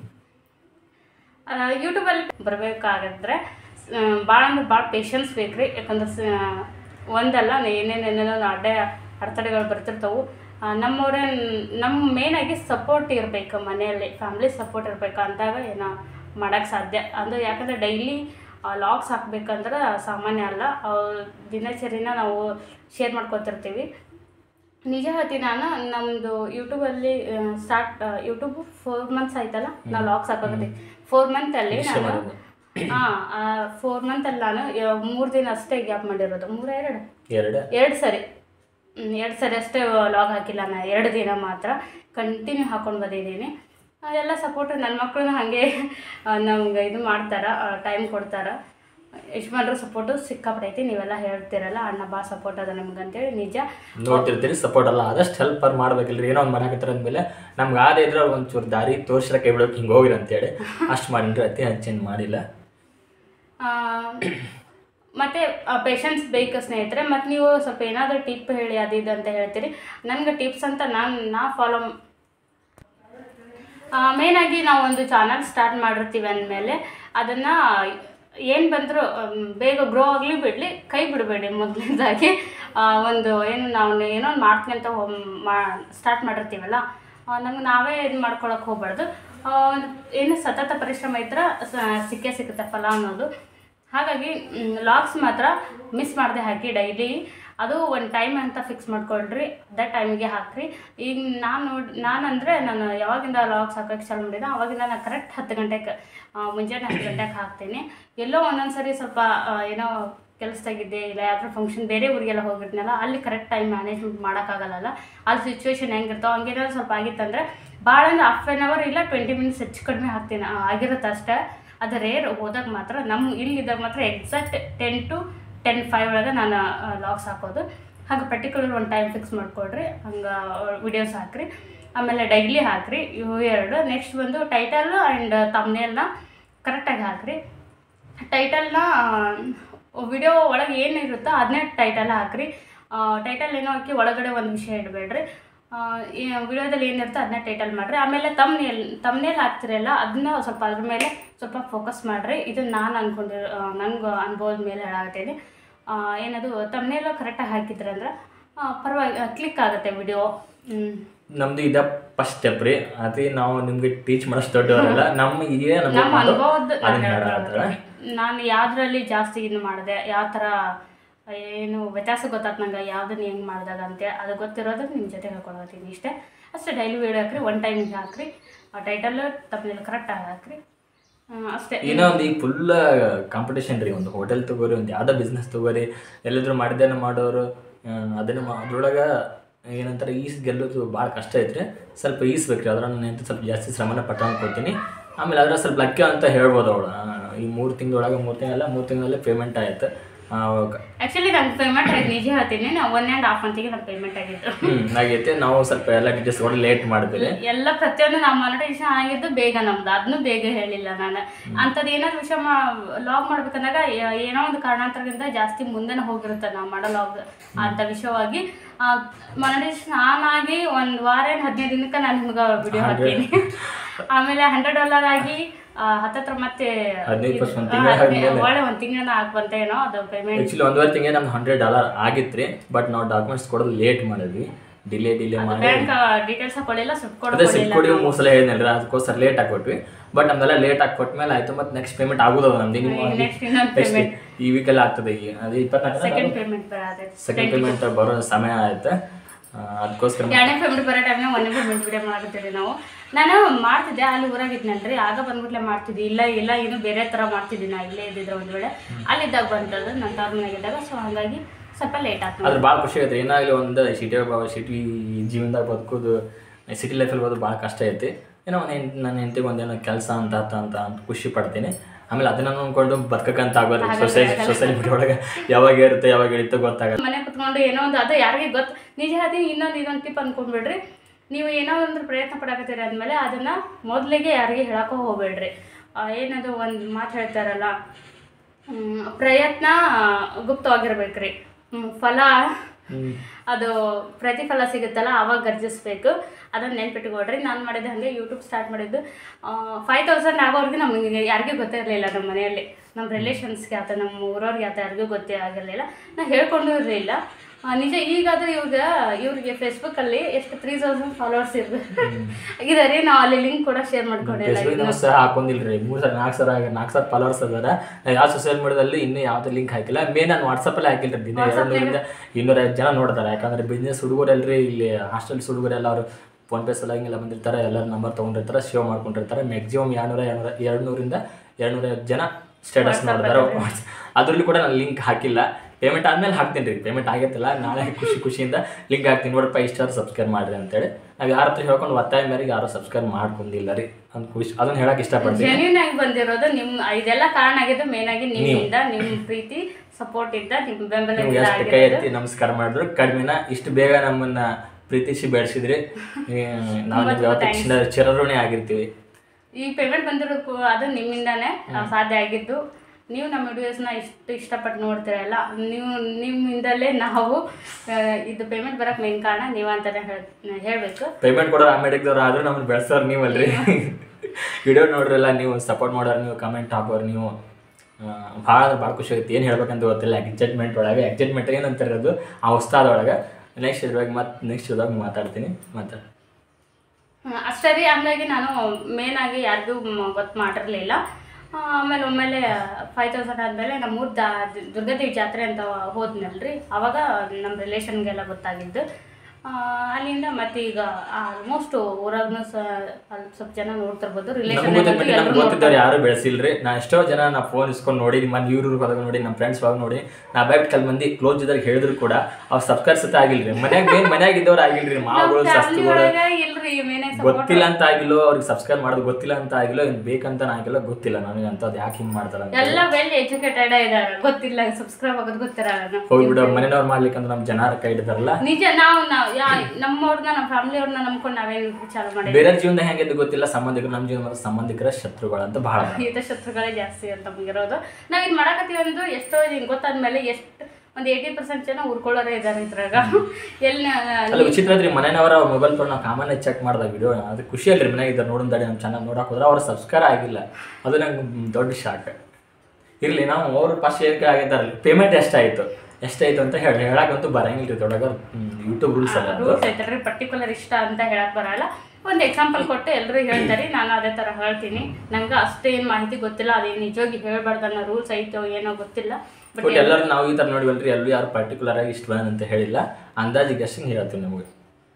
B: ಯೂಟ್ಯೂಬಲ್ಲಿ ಬರಬೇಕಾಗಿದ್ರೆ ಭಾಳ ಅಂದ್ರೆ ಭಾಳ ಪೇಷನ್ಸ್ ಬೇಕು ರೀ ಯಾಕಂದ್ರೆ ಸ- ಒಂದಲ್ಲ ಏನೇನೇನೇನೋ ಅಡ್ಡ ಅಡೆತಡೆಗಳು ಬರ್ತಿರ್ತವೆ ನಮ್ಮವ್ರ ನಮ್ಮ ಮೇನಾಗಿ ಸಪೋರ್ಟ್ ಇರಬೇಕು ಮನೆಯಲ್ಲಿ ಫ್ಯಾಮ್ಲಿ ಸಪೋರ್ಟ್ ಇರಬೇಕು ಅಂದಾಗ ಏನೋ ಮಾಡೋಕ್ಕೆ ಸಾಧ್ಯ ಅಂದರೆ ಯಾಕಂದರೆ ಡೈಲಿ ಲಾಗ್ಸ್ ಹಾಕ್ಬೇಕಂದ್ರೆ ಸಾಮಾನ್ಯ ಅಲ್ಲ ಅವ್ರ ದಿನಚರಿನ ನಾವು ಶೇರ್ ಮಾಡ್ಕೊತಿರ್ತೀವಿ ನಿಜ ಹೇಳ್ತೀನಿ ನಾನು ನಮ್ಮದು ಯೂಟ್ಯೂಬಲ್ಲಿ ಸ್ಟಾರ್ಟ್ ಯೂಟ್ಯೂಬ್ ಫೋರ್ ಮಂತ್ಸ್ ಆಯ್ತಲ್ಲ ನಾವು ಲಾಗ್ಸ್ ಹಾಕೋಕತ್ತೀವಿ ಫೋರ್ ಮಂತಲ್ಲಿ
A: ನಿಶ್ಚಯ
B: ನಾನು
A: ಮಾಡೋದು.
B: ಹಾಂ ಫೋರ್ ಮಂತಲ್ಲಿ ನಾನು ಮೂರು ದಿನ ಅಷ್ಟೇ ಗ್ಯಾಪ್ ಮಾಡಿರೋದು ಮೂರ ಎರಡು
A: ಎರಡು
B: ಎರಡು ಸರಿ ಎರಡು ಸರಿ ಅಷ್ಟೇ ಲಾಗ್ ಹಾಕಿಲ್ಲ ನಾನು ಎರಡು ದಿನ ಮಾತ್ರ ಕಂಟಿನ್ಯೂ ಹಾಕೊಂಡು ಬಂದಿದ್ದೀನಿ ಎಲ್ಲ ಸಪೋರ್ಟ್ ನನ್ನ ಮಕ್ಕಳನ್ನ ಹಾಗೆ ನಮ್ಗೆ ಇದು ಮಾಡ್ತಾರೆ ಟೈಮ್ ಕೊಡ್ತಾರೆ ಯಜಮಾನ್ರ ಸಪೋರ್ಟು ಸಿಕ್ಕಾಪಟ್ಟೈತಿ ನೀವೆಲ್ಲ ಹೇಳ್ತಿರಲ್ಲ ಅಣ್ಣ ಭಾಳ ಸಪೋರ್ಟ್ ಅದ ನಮ್ಗೆ ಅಂತೇಳಿ ನಿಜ
A: ನೋಡ್ತಿರ್ತೀರಿ ಸಪೋರ್ಟ್ ಅಲ್ಲ ಆದಷ್ಟು ಹೆಲ್ಪ್ ಅವ್ರು ಮಾಡ್ಬೇಕಿಲ್ರಿ ಏನೋ ಒಂದು ಮಾಡಕತ್ತಾರ ಅಂದಮೇಲೆ ನಮ್ಗೆ ಆದ ಇದ್ರೆ ಅವ್ರು ಒಂಚೂರು ದಾರಿ ತೋರ್ಸ್ರ ಕೈ ಬಿಡೋಕೆ ಹಿಂಗೆ ಹೋಗಿರಿ ಅಂತೇಳಿ ಅಷ್ಟು ಮಾಡಿನ್ರಿ ಅತಿ ಹೆಚ್ಚೇನು ಮಾಡಿಲ್ಲ
B: ಆ, ಮತ್ತೆ ಪೇಷನ್ಸ್ ಬೇಕು ಸ್ನೇಹಿತರೆ ಮತ್ತು ನೀವು ಸ್ವಲ್ಪ ಏನಾದರೂ ಟಿಪ್ ಹೇಳಿ ಅದು ಇದು ಅಂತ ಹೇಳ್ತೀರಿ ನನಗೆ ಟಿಪ್ಸ್ ಅಂತ ನಾನು ನಾ ಫಾಲೋ ಮೇಯ್ನಾಗಿ ನಾವು ಒಂದು ಚಾನಲ್ ಸ್ಟಾರ್ಟ್ ಮಾಡಿರ್ತೀವಿ ಅಂದಮೇಲೆ ಅದನ್ನು ಏನು ಬಂದರೂ ಬೇಗ ಗ್ರೋ ಆಗಲಿ ಬಿಡಲಿ ಕೈ ಬಿಡಬೇಡಿ ಮೊದಲನೇದಾಗಿ ಒಂದು ಏನು ನಾವು ಏನೋ ಒಂದು ಮಾಡ್ತೀನಿ ಅಂತ ಹೋಮ್- ಮಾ ಸ್ಟಾರ್ಟ್ ಮಾಡಿರ್ತೀವಲ್ಲ ನಮ್ಗೆ ನಾವೇ ಇದು ಮಾಡ್ಕೊಳಕ್ಕೆ ಹೋಗ್ಬಾರ್ದು ಆ, ಏನು ಸತತ ಪರಿಶ್ರಮ ಇದ್ರೆ ಸ- ಸಿಕ್ಕೇ ಸಿಗುತ್ತೆ ಫಲ ಅನ್ನೋದು ಹಾಗಾಗಿ ಲಾಗ್ಸ್ ಮಾತ್ರ ಮಿಸ್ ಮಾಡದೆ ಹಾಕಿ ಡೈಲಿ ಅದು ಒಂದು ಟೈಮ್ ಅಂತ ಫಿಕ್ಸ್ ಮಾಡ್ಕೊಳ್ರಿ ಅದೇ ಟೈಮಿಗೆ ಹಾಕ್ರಿ ಈಗ ನಾನು ನೋಡಿ ನಾನಂದರೆ ನಾನು ಯಾವಾಗಿಂದ ಲಾಗ್ಸ್ ಹಾಕೋಕ್ಕೆ ಚಾಲು ಮಾಡಿದೆ ಅವಾಗಿಂದ ನಾನು ಕರೆಕ್ಟ್ ಹತ್ತು ಗಂಟೆಗೆ ಆ, ಮುಂಜಾನೆ ಹತ್ತು ಗಂಟೆಗೆ ಹಾಕ್ತೀನಿ ಎಲ್ಲೋ ಒಂದೊಂದು ಸರಿ ಸ್ವಲ್ಪ ಆ, ಏನೋ ಕೆಲಸದಾಗಿದ್ದೆ ಇಲ್ಲ ಯಾವ್ದಾರು ಫಂಕ್ಷನ್ ಬೇರೆ ಊರಿಗೆಲ್ಲ ಹೋಗಿರ್ತೀನಲ್ಲ ಅಲ್ಲಿ ಕರೆಕ್ಟ್ ಟೈಮ್ ಮ್ಯಾನೇಜ್ಮೆಂಟ್ ಮಾಡೋಕ್ಕಾಗಲ್ಲ ಅಲ್ಲಿ ಸಿಚುವೇಶನ್ ಹೆಂಗಿರ್ತಾವೆ ಹಂಗೇನಾದ್ರು ಸ್ವಲ್ಪ ಆಗಿತ್ತಂದರೆ ಭಾಳ ಅಂದ್ರೆ ಹಾಫ್ ಆನ್ ಅವರ್ ಇಲ್ಲ ಟ್ವೆಂಟಿ ಮಿನಿಟ್ಸ್ ಹೆಚ್ಚು ಕಡಿಮೆ ಹಾಕ್ತೀನಿ ಆ, ಆಗಿರುತ್ತೆ ಅಷ್ಟೇ ಅದು ರೇರ್ ಹೋದಾಗ ಮಾತ್ರ ನಮ್ಮ ಇಲ್ಲಿದ್ದಾಗ ಮಾತ್ರ exact ten to ten five ಒಳಗೆ ನಾನು ಲಾಗ್ಸ್ ಹಾಕೋದು ಹಾಗೆ ಪರ್ಟಿಕ್ಯುಲರ್ ಒಂದು ಟೈಮ್ ಫಿಕ್ಸ್ ಮಾಡ್ಕೊಡ್ರಿ ಹಂಗೆ ವಿಡಿಯೋಸ್ ಹಾಕ್ರಿ ಆಮೇಲೆ ಡೈಲಿ ಹಾಕ್ರಿ ಇವು ಎರಡು ನೆಕ್ಸ್ಟ್ ಬಂದು ಟೈಟಲ್ಲು ಆ್ಯಂಡ್ ತಮ್ನೇಲ್ನ ಕರೆಕ್ಟಾಗಿ ಹಾಕ್ರಿ ಟೈಟಲ್ನ ವಿಡಿಯೋ ಒಳಗೆ ಏನಿರುತ್ತೋ ಅದನ್ನೇ ಟೈಟಲ್ ಹಾಕ್ರಿ ಟೈಟಲ್ ಏನೋ ಹಾಕಿ ಒಳಗಡೆ ಒಂದು ವಿಷಯ ಇಡಬೇಡ್ರಿ ವಿಡಿಯೋದಲ್ಲಿ ಏನಿರುತ್ತೋ ಅದನ್ನ ಟೈಟಲ್ ಮಾಡಿರಿ ಆಮೇಲೆ ತಮ್ನೇಲ್ ತಮ್ನೇಲ್ ಹಾಕ್ತಿರಲ್ಲ ಅದನ್ನ ಸ್ವಲ್ಪ ಅದ್ರ ಮೇಲೆ ಸ್ವಲ್ಪ ಫೋಕಸ್ ಮಾಡಿರಿ ಇದು ನಾನು ಅನ್ಕೊಂಡಿರೋ ನಂಗೆ ಅನುಭವದ ಮೇಲೆ ಹೇಳಾಗತ್ತೀನಿ ಏನದು ತಮ್ನೇಲು ಕರೆಕ್ಟಾಗಿ ಹಾಕಿದ್ರೆ ಅಂದ್ರೆ ಪರವಾಗಿ ಕ್ಲಿಕ್ ಆಗುತ್ತೆ ವಿಡಿಯೋ
A: ನಮ್ದು ಇದ ಫಸ್ಟ್ ಸ್ಟೆಪ್ ರೀ ಅದೇ ನಾವು ನಿಮ್ಗೆ ಟೀಚ್ ಮಾಡೋಷ್ಟು ದೊಡ್ಡವರಲ್ಲ ನಮ್ಮ ಏನು
B: ನಮ್ಮ ಅನುಭವದ
A: ಅದನ್ನ ಹೇಳತ್ತಾರ
B: ನಾನು ಯಾವ್ದ್ರಲ್ಲಿ ಜಾಸ್ತಿ ಇದು ಮಾಡಿದೆ ಯಾವ ಥರ ಏನು ವ್ಯತ್ಯಾಸ ಗೊತ್ತಾಯ್ತು ನಂಗೆ ಯಾವ್ದನ್ನ ಹೆಂಗೆ ಮಾಡಿದಾಗ ಅಂತೇಳಿ ಅದು ಗೊತ್ತಿರೋದು ನಿಮ್ಮ ಜೊತೆ ಹೇಳ್ಕೊಳತ್ತೀನಿ ಇಷ್ಟೇ ಅಷ್ಟೇ ಡೈಲಿ ವೀಡಿಯೋ ಹಾಕ್ರಿ ಒನ್ ಟೈಮಿಗೆ ಹಾಕ್ರಿ ಟೈಟಲ್ ತಪ್ಪನೆಲ್ಲ ಕರೆಕ್ಟಾಗಿ ಹಾಕ್ರಿ ಆ, ಅಷ್ಟೇ
A: ಏನೋ ಒಂದು ಈಗ ಫುಲ್ ಕಾಂಪಿಟೇಷನ್ ರೀ ಒಂದು ಹೋಟೆಲ್ ತಗೋರಿ ಒಂದು ಯಾವುದೋ ಬಿಸ್ನೆಸ್ ತಗೋರಿ ಎಲ್ಲಾದ್ರೂ ಮಾಡಿದ್ದೇನೆ ಮಾಡೋರು ಆ, ಅದನ್ನ ಮಾ- ಅದ್ರೊಳಗೆ ಏನಂತಾರೆ ಈಸ್ ಗೆಲ್ಲೋದು ಭಾಳ ಕಷ್ಟ ಐತ್ರಿ ಸ್ವಲ್ಪ ಈಸ್ಬೇಕ್ರಿ ಅದ್ರ ನಾನು ಸ್ವಲ್ಪ ಜಾಸ್ತಿ ಶ್ರಮನ ಪಟ್ಟ ಅನ್ಕೋತೀನಿ ಆಮೇಲೆ ಅದ್ರ ಸ್ವಲ್ಪ ಲಕ್ಕಿ ಅಂತ ಹೇಳ್ಬೋದು ಅವಳು ಈ ಮೂರು ತಿಂಗಳೊಳಗೆ ಮೂರು ತಿಂಗಳಲ್ಲ ಮೂರು ತಿಂಗಳಲ್ಲೇ ಪೇಮೆಂಟ್ ಆಯ್ತು
B: ಆ್ಯಕ್ಚುಲಿ ನಂಗೆ ಪೇಮೆಂಟ್ ಆಗಿದೆ ನಿಜ ಹೇಳ್ತೀನಿ ನಾವು ಒನ್ ಆ್ಯಂಡ್ ಹಾಫ್ ಮಂತಿಗೆ ನಂಗೆ ಪೇಮೆಂಟ್ ಆಗಿತ್ತು
A: ಹ್ಞೂ ಆಗೈತೆ ನಾವು ಸ್ವಲ್ಪ ಎಲ್ಲ ಡೀಟೇಲ್ಸ್ ಕೂಡ ಲೇಟ್ ಮಾಡಿದ್ವಿ
B: ಎಲ್ಲ ಪ್ರತಿಯೊಂದು ನಮ್ಮ ಮಾನಿಟೈಸೇಷನ್ ಆಗಿದ್ದು ಬೇಗ ನಮ್ದು ಅದನ್ನು ಬೇಗ ಹೇಳಿಲ್ಲ ನಾನು ಅಂಥದ್ದು ಏನಾದ್ರು ವಿಷಯ ಲಾಗ್ ಮಾಡ್ಬೇಕಂದಾಗ ಯ- ಏನೋ ಒಂದು ಕಾರಣಾಂತರದಿಂದ ಜಾಸ್ತಿ ಮುಂದೆನೇ ಹೋಗಿರುತ್ತೆ ನಾವು ಮಾಡೋ ಲಾಗ್ ಅಂತ ವಿಷಯವಾಗಿ ಮಾನಿಟೈಸೇಷನ್ ಆನ್ ಆಗಿ ಒಂದು ವಾರ ಏನು ಹದಿನೈದು ದಿನಕ್ಕೆ ನಾನು ನಿಮ್ಗೆ ವಿಡಿಯೋ ಹಾಕ್ತೀನಿ ಆಮೇಲೆ ಹಂಡ್ರೆಡ್ ಡಾಲರ್ ಆಗಿ ಆ, ಹತ್ತತ್ರ ಮತ್ತೆ
A: ಹದಿನೈದು ಪರ್ಸೆಂಟ್
B: ಆ,
A: ತಿಂಗಳ
B: ಹದಿನೈದು- ಒಳ್ಳೆ ಒಂದು ತಿಂಗಳನ್ನ ಹಾಕ್ಬಂತೇನೋ ಅದು ಪೇಮೆಂಟ್
A: ಆ್ಯಕ್ಚುಲಿ ಒಂದುವರೆ ತಿಂಗಳು ನಮ್ದು ಹಂಡ್ರೆಡ್ ಡಾಲರ್ ಆಗಿತ್ತು ರೀ ಬಟ್ ನಾವು ಡಾಕ್ಯುಮೆಂಟ್ಸ್ ಕೊಡೋದು ಲೇಟ್ ಮಾಡಿದ್ವಿ ಡಿಲೇ ಡಿಲೇ ಮಾಡಿ
B: ಬ್ಯಾಂಕ್ ಡೀಟೇಲ್ಸ್ ಕೊಡಲಿಲ್ಲ ಸುಟ್ಟು
A: ಅದೇ ಸಿಟ್ ಕೊಡಿ
B: ಕೊಡೋದಿಲ್ಲ
A: ಮೂರು ಸಲ ಹೇಳಿದ್ನಲ್ಲ ಅದಕ್ಕೋಸ್ಕರ ಲೇಟ್ ಆಗಿ ಕೊಟ್ವಿ ಬಟ್ ನಮ್ದೆಲ್ಲ ಲೇಟ್ ಆಗಿ ಕೊಟ್ಮೇಲೆ ಆಯ್ತು ಮತ್ತೆ ನೆಕ್ಸ್ಟ್ ಪೇಮೆಂಟ್ ಆಗೋದವ ನಮ್ದು ಇನ್ನು
B: ನೆಕ್ಸ್ಟ್ ಇನ್ನೊಂದು
A: next
B: ಪೇಮೆಂಟ್
A: ಈ ವೀಕಲ್ಲಿ ಆಗ್ತದೆ ಈಗ ಅದು ಇಪ್ಪತ್ನಾಲ್ಕು
B: ಸೆಕೆಂಡ್ ಪೇಮೆಂಟ್ ಬರೋದೇ
A: ಸೆಕೆಂಡ್ ಪೇಮೆಂಟ್ ಬರೋ ಸಮಯ ಆಯ್ತು ಆ, ಅದಕ್ಕೋಸ್ಕರ
B: ಎರಡನೇ ಪೇಮೆಂಟ್ ಬರೋ ಟೈಮ್ನಾಗ ಒಂದೇ ಪೇಮೆಂಟ್ ವಿಡಿಯೋ ಮಾಡಕತ್ತೀವಿ ನಾವು ನಾನು ಮಾಡ್ತಿದ್ದೆ ಅಲ್ಲಿ ಊರಾಗಿದ್ನಲ್ರಿ ಆಗ ಬಂದ್ಬಿಟ್ಲೆ ಮಾಡ್ತಿದ್ದೆ ಇಲ್ಲ ಇಲ್ಲ ಇನ್ನೂ ಬೇರೆ ಥರ ಮಾಡ್ತಿದ್ದೆ ನಾ ಇಲ್ಲೇ ಇದ್ದಿದ್ರೆ ಒಂದು ವೇಳೆ ಅಲ್ಲಿದ್ದಾಗ ಬಂತದ್ದು ನನ್ನ ತವ್ರ ಮನೆಗಿದ್ದಾಗ ಸೊ ಹಾಗಾಗಿ ಸ್ವಲ್ಪ ಲೇಟ್ ಆಗ್ತದೆ
A: ಅದ್ರ ಭಾಳ ಖುಷಿ ಐತೆ ಏನಾಗಲಿ ಒಂದು ಸಿಟಿ ಸಿಟಿ ಜೀವನದಾಗ ಬದುಕೋದು ಸಿಟಿ ಲೈಫಲ್ಲಿ ಬರೋದು ಭಾಳ ಕಷ್ಟ ಐತಿ ಏನೋ ಒಂದು ಹೆಂಡ್ ನನ್ನ ಹೆಂಡತಿಗೆ ಒಂದೇನೋ ಕೆಲಸ ಅಂತ ಆತ ಅಂತ ಅಂತ ಖುಷಿ ಪಡ್ತೀನಿ ಆಮೇಲೆ ಅದನ್ನ ನೋಡ್ಕೊಂಡು ಬದುಕಕ್ಕಂತ ಆಗೋದು ಸೊಸೈಟಿ ಸೊಸೈಟಿ ಮೀಡಿಯಾ ಒಳಗೆ ಯಾವಾಗ ಇರುತ್ತೆ ಯಾವಾಗ ಇಳಿತು ಗೊತ್ತಾಗಲ್ಲ
B: ಮನೆ ಕುತ್ಕೊಂಡು ಏನೋ ಒಂದು ಅದು ಯಾರಿಗೆ ಗೊತ್ತು ನಿಜ ಹೇಳ್ತೀನಿ ಇನ್ನೊಂದು ಇದೊಂದು ಟಿಪ್ ಅನ್ಕೊಂಡ್ಬಿಡ್ರಿ ನೀವು ಏನೋ ಒಂದು ಪ್ರಯತ್ನ ಪಡಕತ್ತೀರಿ ಅಂದಮೇಲೆ ಅದನ್ನು ಮೊದಲಿಗೆ ಯಾರಿಗೆ ಹೇಳಕ್ಕೋ ಹೋಗ್ಬೇಡ್ರಿ ಆ, ಏನದು ಒಂದು ಮಾತು ಹೇಳ್ತಾರಲ್ಲ ಹ್ಮ್, ಪ್ರಯತ್ನ ಗುಪ್ತವಾಗಿರ್ಬೇಕ್ರಿ ಹ್ಮ್, ಫಲ ಅದು ಪ್ರತಿಫಲ ಸಿಗುತ್ತಲ್ಲ ಆವಾಗ ಗರ್ಜಿಸ್ಬೇಕು ಅದನ್ನ ನೆನ್ಪಿಟ್ಕೊಳ್ರಿ ನಾನು ಮಾಡಿದ್ದೆ ಹಾಗೆ ಯೂಟ್ಯೂಬ್ ಸ್ಟಾರ್ಟ್ ಮಾಡಿದ್ದು ಫೈವ್ ತೌಸಂಡ್ ಆಗೋವರೆಗೂ ನಮಗೆ ಯಾರಿಗೂ ಗೊತ್ತೇ ಇರಲಿಲ್ಲ ನಮ್ಮ ಮನೆಯಲ್ಲಿ ನಮ್ಮ ರಿಲೇಷನ್ಸ್ಗೆ ಆತ ನಮ್ಮ ಊರವ್ರಿಗೆ ಆತ ಯಾರಿಗೂ ಗೊತ್ತೇ ಆಗಿರಲಿಲ್ಲ ನಾನು ಹೇಳ್ಕೊಂಡು ಇರಲಿಲ್ಲ ಆ, ನಿಜ ಈಗಾದ್ರೆ ಇವ್ರಿಗೆ ಇವ್ರಿಗೆ ಫೇಸ್ಬುಕ್ ಅಲ್ಲಿ ಎಷ್ಟು ತ್ರೀ ತೌಸಂಡ್ ಫಾಲೋವರ್ಸ್ ಇರ್ಬೇಕು ಇದಾರೆ ನಾವು ಅಲ್ಲಿ ಲಿಂಕ್ ಕೂಡ ಶೇರ್ ಮಾಡ್ಕೊಂಡಿಲ್ಲ
A: ಫೇಸ್ಬುಕ್ ನಾವು ಸಹ ಹಾಕೊಂಡಿಲ್ರಿ ಮೂರು ಸಾವಿರ ನಾಲ್ಕು ಸಾವಿರ ನಾಲ್ಕು ಸಾವಿರ ಫಾಲೋವರ್ಸ್ ಅದಾರ ನಾ ಯಾವ ಸೋಷಿಯಲ್ ಮೀಡಿಯಾದಲ್ಲಿ ಇನ್ನೂ ಯಾವುದೇ ಲಿಂಕ್ ಹಾಕಿಲ್ಲ ಮೇನ್ ನಾನು ವಾಟ್ಸಪ್ಪಲ್ಲಿ ಹಾಕಿಲ್ರಿ ದಿನ ಎರಡು ನೂರಿಂದ ಇನ್ನೂರೈವತ್ತು ಜನ ನೋಡ್ತಾರೆ ಯಾಕಂದ್ರೆ ಬಿಸ್ನೆಸ್ ಹುಡುಗರೆಲ್ಲರಿ ಇಲ್ಲಿ ಹಾಸ್ಟೆಲ್ ಹುಡುಗರೆಲ್ಲ ಅವರು ಫೋನ್ ಪೇ ಸಲಂಗೆಲ್ಲ ಬಂದಿರ್ತಾರೆ ಎಲ್ಲರ ನಂಬರ್ ತೊಗೊಂಡಿರ್ತಾರೆ ಸೇವ್ ಮಾಡ್ಕೊಂಡಿರ್ತಾರೆ ಮ್ಯಾಕ್ಸಿಮಮ್ ಎರಡುನೂರ ಎರಡುನೂರ ಎರಡು ನೂರಿಂದ ಎರಡುನೂರೈವತ್ತು ಜನ ಸ್ಟೇಟಸ್ ನೋಡ್ತಾರೆ ಅದರಲ್ಲಿ ಕೂಡ ನಾನು ಲಿಂಕ್ ಹಾಕಿಲ್ಲ ಪೇಮೆಂಟ್ ಆದ್ಮೇಲೆ ಹಾಕ್ತೀನಿ ರೀ ಪೇಮೆಂಟ್ ಆಗೈತಿಲ್ಲ ನಾಳೆ ಖುಷಿ ಖುಷಿಯಿಂದ ಲಿಂಕ್ ಹಾಕ್ತೀನಿ ನೋಡಪ್ಪ ಇಷ್ಟಾದ್ರು ಸಬ್ಸ್ಕ್ರೈಬ್ ಮಾಡಿರಿ ಅಂತೇಳಿ ನಾವು ಯಾರ ಹತ್ರ ಹೇಳ್ಕೊಂಡು ಒತ್ತಾಯ ಮೇರೆಗೆ ಯಾರು ಸಬ್ಸ್ಕ್ರೈಬ್ ಮಾಡ್ಕೊಂಡಿಲ್ಲ ರೀ ಅಂತ ಖುಷಿ ಅದನ್ನ ಹೇಳಕ್ ಇಷ್ಟಪಡ್ತೀನಿ
B: ಜೆನ್ಯೂನ್ ಆಗಿ ಬಂದಿರೋದು ನಿಮ್ ಇದೆಲ್ಲ ಕಾರಣ ಆಗಿದ್ದು ಮೇನ್ ಆಗಿ ನಿಮ್ಮಿಂದ ನಿಮ್ ಪ್ರೀತಿ ಸಪೋರ್ಟ್ ಇಂದ ನಿಮ್
A: ನೀವು
B: ಬೆಂಬಲದಿಂದ
A: ಎಷ್ಟು ಕೈ ಎತ್ತಿ ನಮಸ್ಕಾರ ಮಾಡಿದ್ರು ಕಡಿಮೆನ ಇಷ್ಟು ಬೇಗ ನಮ್ಮನ್ನ ಪ್ರೀತಿಸಿ ಬೆಳೆಸಿದ್ರಿ ನಾವು ನಿಮ್ಗೆ ಯಾವತ್ತೂ ಚಿನ್ನ ಚಿರಋಣಿ ಆಗಿರ್ತೀವಿ
B: ಈ ಪೇಮೆಂಟ್ ಬಂದಿರೋದು ಕೂ- ಅದು ನಿಮ್ಮಿಂದಾನೇ ಆ, ಸಾಧ್ಯ ಆಗಿದ್ದು ನೀವು ನಮ್ಮ ವಿಡಿಯೋಸ್ನ ಇಷ್ಟು ಇಷ್ಟಪಟ್ಟು ನೋಡ್ತೀರಲ್ಲ ನೀವು ನಿಮ್ಮಿಂದಲೇ ನಾವು ಆ, ಇದು ಪೇಮೆಂಟ್ ಬರಕ್ಕೆ ಮೇನ್ ಕಾರಣ ನೀವು ಅಂತಾನೆ ಹೇಳ್ ಹೇಳಬೇಕು
A: ಪೇಮೆಂಟ್ ಕೊಡೋರು ಅಮೆರಿಕದವ್ರು ಆದ್ರೂ ನಮ್ಮನ್ನ ಬೆಳೆಸೋರು ನೀವಲ್ರಿ ವಿಡಿಯೋ ನೋಡ್ರಲ್ಲ ನೀವು ಸಪೋರ್ಟ್ ಮಾಡೋರು ನೀವು ಕಮೆಂಟ್ ಹಾಕೋರು ನೀವು ಭಾಳ ಅಂದ್ರೆ ಭಾಳ ಖುಷಿ ಆಗುತ್ತೆ ಏನು ಹೇಳ್ಬೇಕಂತ ಗೊತ್ತಿಲ್ಲ ಎಕ್ಸೈಟ್ಮೆಂಟ್ ಒಳಗೆ ಎಕ್ಸೈಟ್ಮೆಂಟ್ ಏನಂತ ಇರೋದು ಆ ಉತ್ಸಾಹದ ಒಳಗೆ ನೆಕ್ಸ್ಟ್ ಇದ್ರಾಗ ಮತ್ತೆ ನೆಕ್ಸ್ಟ್ ಇದ್ರಾಗ ಮಾತಾಡ್ತೀನಿ ಮಾತಾಡಿ
B: ಹ್ಮ್, ಅಷ್ಟೇ ರೀ ಹಂಗಾಗಿ ನಾನು ಮೇನ್ ಆಗಿ ಯಾರಿಗೂ ಗೊತ್ತು ಮಾಡಿರಲಿಲ್ಲ ಆಮೇಲೆ ಒಮ್ಮೆಲೆ ಫೈವ್ ತೌಸಂಡ್ ಆದಮೇಲೆ ನಮ್ಮೂರು ದಾ ದುರ್ಗಾದೇವಿ ಜಾತ್ರೆ ಅಂತ ಹೋದ್ನಲ್ರಿ ಅವಾಗ ನಮ್ಮ ರಿಲೇಷನ್ಗೆಲ್ಲ ಗೊತ್ತಾಗಿದ್ದು ಆ, ಅಲ್ಲಿಂದ ಮತ್ತೆ ಈಗ ಆಲ್ಮೋಸ್ಟ್ ಊರಾಗ್ನು ಸ ಅಲ್ಲಿ ಸ್ವಲ್ಪ ಜನ ನೋಡ್ತಿರ್ಬೋದು ರಿಲೇಷನ್
A: ನಮ್ಗೆ ಗೊತ್ತಿದ್ದ ನಮ್ಗೆ ಗೊತ್ತಿದ್ದವ್ರು ಯಾರು ಬೆಳೆಸಿಲ್ರಿ ನಾ ಎಷ್ಟೋ ಜನ ನಾ ಫೋನ್ ಇಸ್ಕೊಂಡು ನೋಡಿ ಮನೆ ಇವ್ರ ಹೊರಗೆ ನೋಡಿ ನಮ್ಮ ಫ್ರೆಂಡ್ಸ್ ಒಳಗೆ ನೋಡಿ ನಾ ಬೈಟ್ ಕಲ್ ಮಂದಿ ಕ್ಲೋಸ್ ಇದ್ದಾಗ ಹೇಳಿದ್ರು ಕೂಡ ಅವ್ರು ಸಬ್ಸ್ಕ್ರೈಬ್ ಸತ ಆಗಿಲ್ರಿ ಮನ್ಯಾಗ ಮೇನ್ ಮನ್ಯಾಗ ಇದ್ದವ್ರು ಆಗಿಲ್ರಿ ಮಾವುಗಳು ಸಸ್ತುಗಳು
B: ಒಳಗೆ ಇಲ್ರಿ ಮೇನೆ
A: ಗೊತ್ತಿಲ್ಲ ಅಂತ ಆಗಿಲ್ಲೋ ಅವ್ರಿಗೆ ಸಬ್ಸ್ಕ್ರೈಬ್ ಮಾಡೋದು ಗೊತ್ತಿಲ್ಲ ಅಂತ ಆಗಿಲ್ಲೋ ಏನ್ ಬೇಕಂತ ಆಗಿಲ್ಲ ಗೊತ್ತಿಲ್ಲ ನನಗೆ ಅಂತದ್ ಯಾಕೆ ಹಿಂಗ್ ಮಾಡ್ತಾರ ಅಂತ
B: ಎಲ್ಲ ವೆಲ್ ಎಜುಕೇಟೆಡ್ ಇದಾರೆ ಗೊತ್ತಿಲ್ಲ ಸಬ್ಸ್ಕ್ರೈಬ್ ಆಗೋದು ಗೊತ್ತಿರಲ್ಲ
A: ಹೋಗ್ಬಿಡು ಮನೆಯವ್ರು ಮಾಡ್ಲಿಕ್ಕೆ ಅಂದ್ರೆ ನಮ್ಮ ಜನರ ಕೈ ಹಿಡಿದಾರಲ್ಲ
B: ನಿಜ ನಾವು ನಾವು ಯಾ ನಮ್ಮವ್ರನ್ನ ನಮ್ಮ ಫ್ಯಾಮಿಲಿಯವ್ರನ್ನ ನಂಬ್ಕೊಂಡು ನಾವೇನು ವಿಚಾರ ಮಾಡಿ
A: ಬೇರೆ ಜೀವನದ ಹೆಂಗಿದ್ದು ಗೊತ್ತಿಲ್ಲ ಸಂಬಂಧಿಕರು ನಮ್ಮ ಜೀವನ ಮಾತ್ರ ಸಂಬಂಧಿಕರ ಶತ್ರುಗಳು ಅಂತ ಬಹಳ
B: ಹಿತ ಶತ್ರುಗಳೇ ಜಾಸ್ತಿ ಅಂತ ನಮಗಿರೋದು ನಾವು ಇದು ಮಾಡಕತ್ತೀವಿ ಅಂದ್ರು ಎಷ್ಟೋ ಹಿಂಗೆ ಗೊತ್ತಾದ್ಮೇಲೆ ಎಷ್ಟು ಒಂದು ಏಯ್ಟಿ ಪರ್ಸೆಂಟ್ ಜನ ಉರ್ಕೊಳ್ಳೋರೇ ಇದ್ದಾರೆ ಇದ್ರಾಗ ಎಲ್ಲಿ
A: ಅಲ್ಲ ವಿಚಿತ್ರ ಐತ್ರಿ ಮನೆಯವ್ರ ಅವ್ರ ಮೊಬೈಲ್ ಫೋನ್ ನಾವು ಕಾಮನ್ ಚೆಕ್ ಮಾಡ್ದಾಗ ವಿಡಿಯೋ ಅದು ಖುಷಿ ಅಲ್ರಿ ಮನೆಯಾಗ ಇದ್ದಾರೆ ನೋಡೋಣ ದಾಡಿ ನಮ್ಮ ಚಾನಲ್ ನೋಡಕ್ ಹೋದ್ರೆ ಅವ್ರ ಸಬ್ಸ್ಕ್ರೈಬ್ ಆಗಿಲ್ಲ ಅದು ನಂಗೆ ದೊಡ್ಡ ಶಾಕ್ ಇರ್ಲಿ ನಾವು ಅವ್ರು ಫಸ್ಟ್ ಏರಿಕೆ ಆಗಿದ್ದಾರಲ್ಲ ಪೇಮೆಂಟ್ ಎಷ್ಟಾಯ್ತು ಎಷ್ಟಾಯ್ತು ಅಂತ ಹೇಳಿ ಹೇಳಕ್ಕಂತೂ ಬರಂಗಿಲ್ಲ ರೀ ದೊಡ್ಡಗ ಯೂಟ್ಯೂಬ್ ರೂಲ್ಸ್ ಅಲ್ಲ ಅದು
B: ರೂಲ್ಸ್ ಐತಲ್ರಿ ಪರ್ಟಿಕ್ಯುಲರ್ ಇಷ್ಟ ಅಂತ ಹೇಳಕ್ ಬರಲ್ಲ ಒಂದು ಎಕ್ಸಾಂಪಲ್ ಕೊಟ್ಟು ಎಲ್ಲರೂ ಹೇಳ್ತಾರೆ ನಾನು ಅದೇ ಥರ ಹೇಳ್ತೀನಿ ನಂಗೆ ಅಷ್ಟೇನು ಮಾಹಿತಿ ಗೊತ್ತಿಲ್ಲ ಅದೇನು ನಿಜವಾಗಿ ಹೇಳ್ಬಾರ್ದು ಅನ್ನೋ ರೂಲ್ಸ್ ಐತೋ ಏನೋ ಗೊತ್ತಿಲ್ಲ ಬಟ್
A: ಬಟ್ ಎಲ್ಲರೂ ನಾವು ಈ ಥರ ನೋಡಿವಲ್ರಿ ಎಲ್ಲೂ ಯಾರು ಪರ್ಟಿಕ್ಯುಲರ್ ಆಗಿ ಇಷ್ಟು ಬಂದ ಅಂತ ಹೇಳಿಲ್ಲ ಅಂದಾಜಿಗೆ ಅಷ್ಟು ಹೇಳ್ತೀವಿ ನಮಗೆ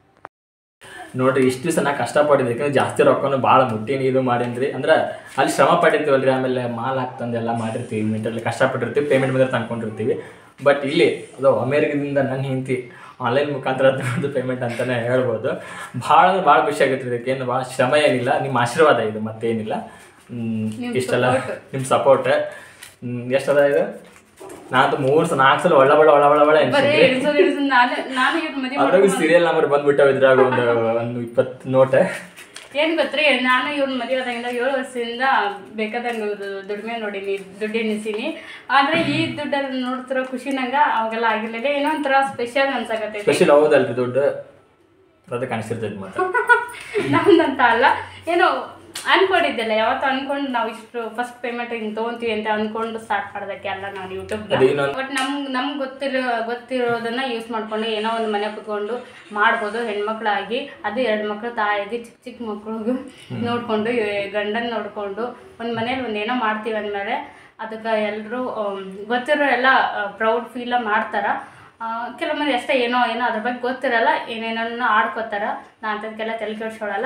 A: ನೋಡ್ರಿ ಇಷ್ಟು ದಿವಸ ನಾ ಕಷ್ಟಪಟ್ಟಿದ್ದೆ ಯಾಕಂದ್ರೆ ಜಾಸ್ತಿ ರೊಕ್ಕನು ಭಾಳ ಮುಟ್ಟಿನಿ ಇದು ಮಾಡೀನಿ ಅಂದ್ರೆ ಅಲ್ಲಿ ಶ್ರಮ ಪಟ್ಟಿರ್ತೀವಲ್ರಿ ಆಮೇಲೆ ಮಾಲ್ ಹಾಕ್ತಂದು ಎಲ್ಲ ಮಾಡಿರ್ತೀವಿ ಮಿಂಟಲ್ಲಿ ಕಷ್ಟಪಟ್ಟಿರ್ತೀವಿ ಪೇಮೆಂಟ್ ಬಂದ್ರೆ ತಂದ್ಕೊಂಡಿರ್ತೀವಿ ಬಟ್ ಇಲ್ಲಿ ಅದು ಅಮೇರಿಕದಿಂದ ನನ್ನ ಹೆಂಡತಿ ಆನ್ಲೈನ್ ಮುಖಾಂತರ ದುಡ್ಡು ಪೇಮೆಂಟ್ ಅಂತಲೇ ಹೇಳ್ಬೋದು ಭಾಳ ಅಂದ್ರೆ ಭಾಳ ಖುಷಿ ಆಗೈತೆ ಇದಕ್ಕೆ ಏನು ಭಾಳ ಶ್ರಮ ಏನಿಲ್ಲ ನಿಮ್ಮ ಆಶೀರ್ವಾದ ಇದು ಮತ್ತೇನಿಲ್ಲ ಹ್ಮ್, ಇಷ್ಟೆಲ್ಲ ನಿಮ್ಮ ಸಪೋರ್ಟ್ ಎಷ್ಟದ ಇದು ನಾನು ಮೂರು ಸಲ ನಾಲ್ಕು ಸಲ ಒಳ್ಳೆ ಒಳ್ಳೆ ಒಳ್ಳೆ ಒಳ್ಳೆ ಒಳ್ಳೆ
B: ಬರೀ
A: ಎನ್ಸಿದ್ರಿ
B: ಇಳಿಸೋದು ಇಳಿಸೋದು ನಾನು ನಾನು ಇವ್ರ ಮದುವೆ
A: ಅದ್ರಾಗ ಸೀರಿಯಲ್ ನಂಬರ್ ಬಂದ್ಬಿಟ್ಟವ ಇದ್ರಾಗ ಒಂದು ಒಂದು ಇಪ್ಪತ್ತು ನೋಟ್
B: ಏನ್ ಗೊತ್ತ್ರಿ ನಾನು ಇವ್ರ ಮದುವೆ ಆದಾಗಿಂದ ಏಳು ವರ್ಷದಿಂದ ಬೇಕಾದಂಗೆ ದುಡಿಮೆ ನೋಡೀನಿ ದುಡ್ಡು ಎಣಿಸೀನಿ ಆದ್ರೆ ಈ ದುಡ್ಡಲ್ಲಿ ನೋಡ್ತಿರೋ ಖುಷಿ ನಂಗ ಅವಾಗೆಲ್ಲ ಆಗಿರ್ಲಿಲ್ಲ ಏನೋ ಒಂಥರ ಸ್ಪೆಷಲ್ ಅನ್ಸಕತ್ತೈತಿ
A: ಸ್ಪೆಷಲ್ ಹೌದಲ್ರಿ ದುಡ್ಡು ಅದು ಕಾಣಿಸ್ತಿರ್ತೈತಿ ಮತ್ತೆ
B: ನಮ್ದಂತ ಅಲ್ಲ ಏನೋ ಅನ್ಕೊಂಡಿದ್ದಿಲ್ಲ ಯಾವತ್ತು ಅನ್ಕೊಂಡು ನಾವು ಇಷ್ಟು ಫಸ್ಟ್ ಪೇಮೆಂಟ್ ಹಿಂಗೆ ತೊಗೊಂತೀವಿ ಅಂತ ಅನ್ಕೊಂಡು ಸ್ಟಾರ್ಟ್ ಮಾಡೋದಕ್ಕೆ ಅಲ್ಲ ನಾನು ಯೂಟ್ಯೂಬ್
A: ಅದು ಇನ್ನೊಂದು
B: ಬಟ್ ನಮ್ಗೆ ನಮ್ಗೆ ಗೊತ್ತಿರೋ ಗೊತ್ತಿರೋದನ್ನ ಯೂಸ್ ಮಾಡ್ಕೊಂಡು ಏನೋ ಒಂದು ಮನೆ ಕುತ್ಕೊಂಡು ಮಾಡ್ಬೋದು ಹೆಣ್ಮಕ್ಳಾಗಿ ಅದು ಎರಡು ಮಕ್ಳು ತಾಯಿಗೆ ಚಿಕ್ಕ ಚಿಕ್ಕ ಮಕ್ಳಿಗೂ ನೋಡಿಕೊಂಡು ಗಂಡನ ನೋಡಿಕೊಂಡು ಒಂದು ಮನೇಲಿ ಒಂದು ಏನೋ ಮಾಡ್ತೀವಿ ಅಂದಮೇಲೆ ಅದಕ್ಕೆ ಎಲ್ಲರೂ ಗೊತ್ತಿರೋ ಎಲ್ಲ ಪ್ರೌಡ್ ಫೀಲ ಮಾಡ್ತಾರ ಆ, ಕೆಲವೊಮ್ಮೆ ಅಷ್ಟೇ ಏನೋ ಏನೋ ಅದ್ರ ಬಗ್ಗೆ ಗೊತ್ತಿರಲ್ಲ ಏನೇನೋ ಆಡ್ಕೋತಾರ ನಾ ಅಂಥದ್ಕೆಲ್ಲ ತಲೆ ಕೆಡ್ಸ್ಕೊಳಲ್ಲ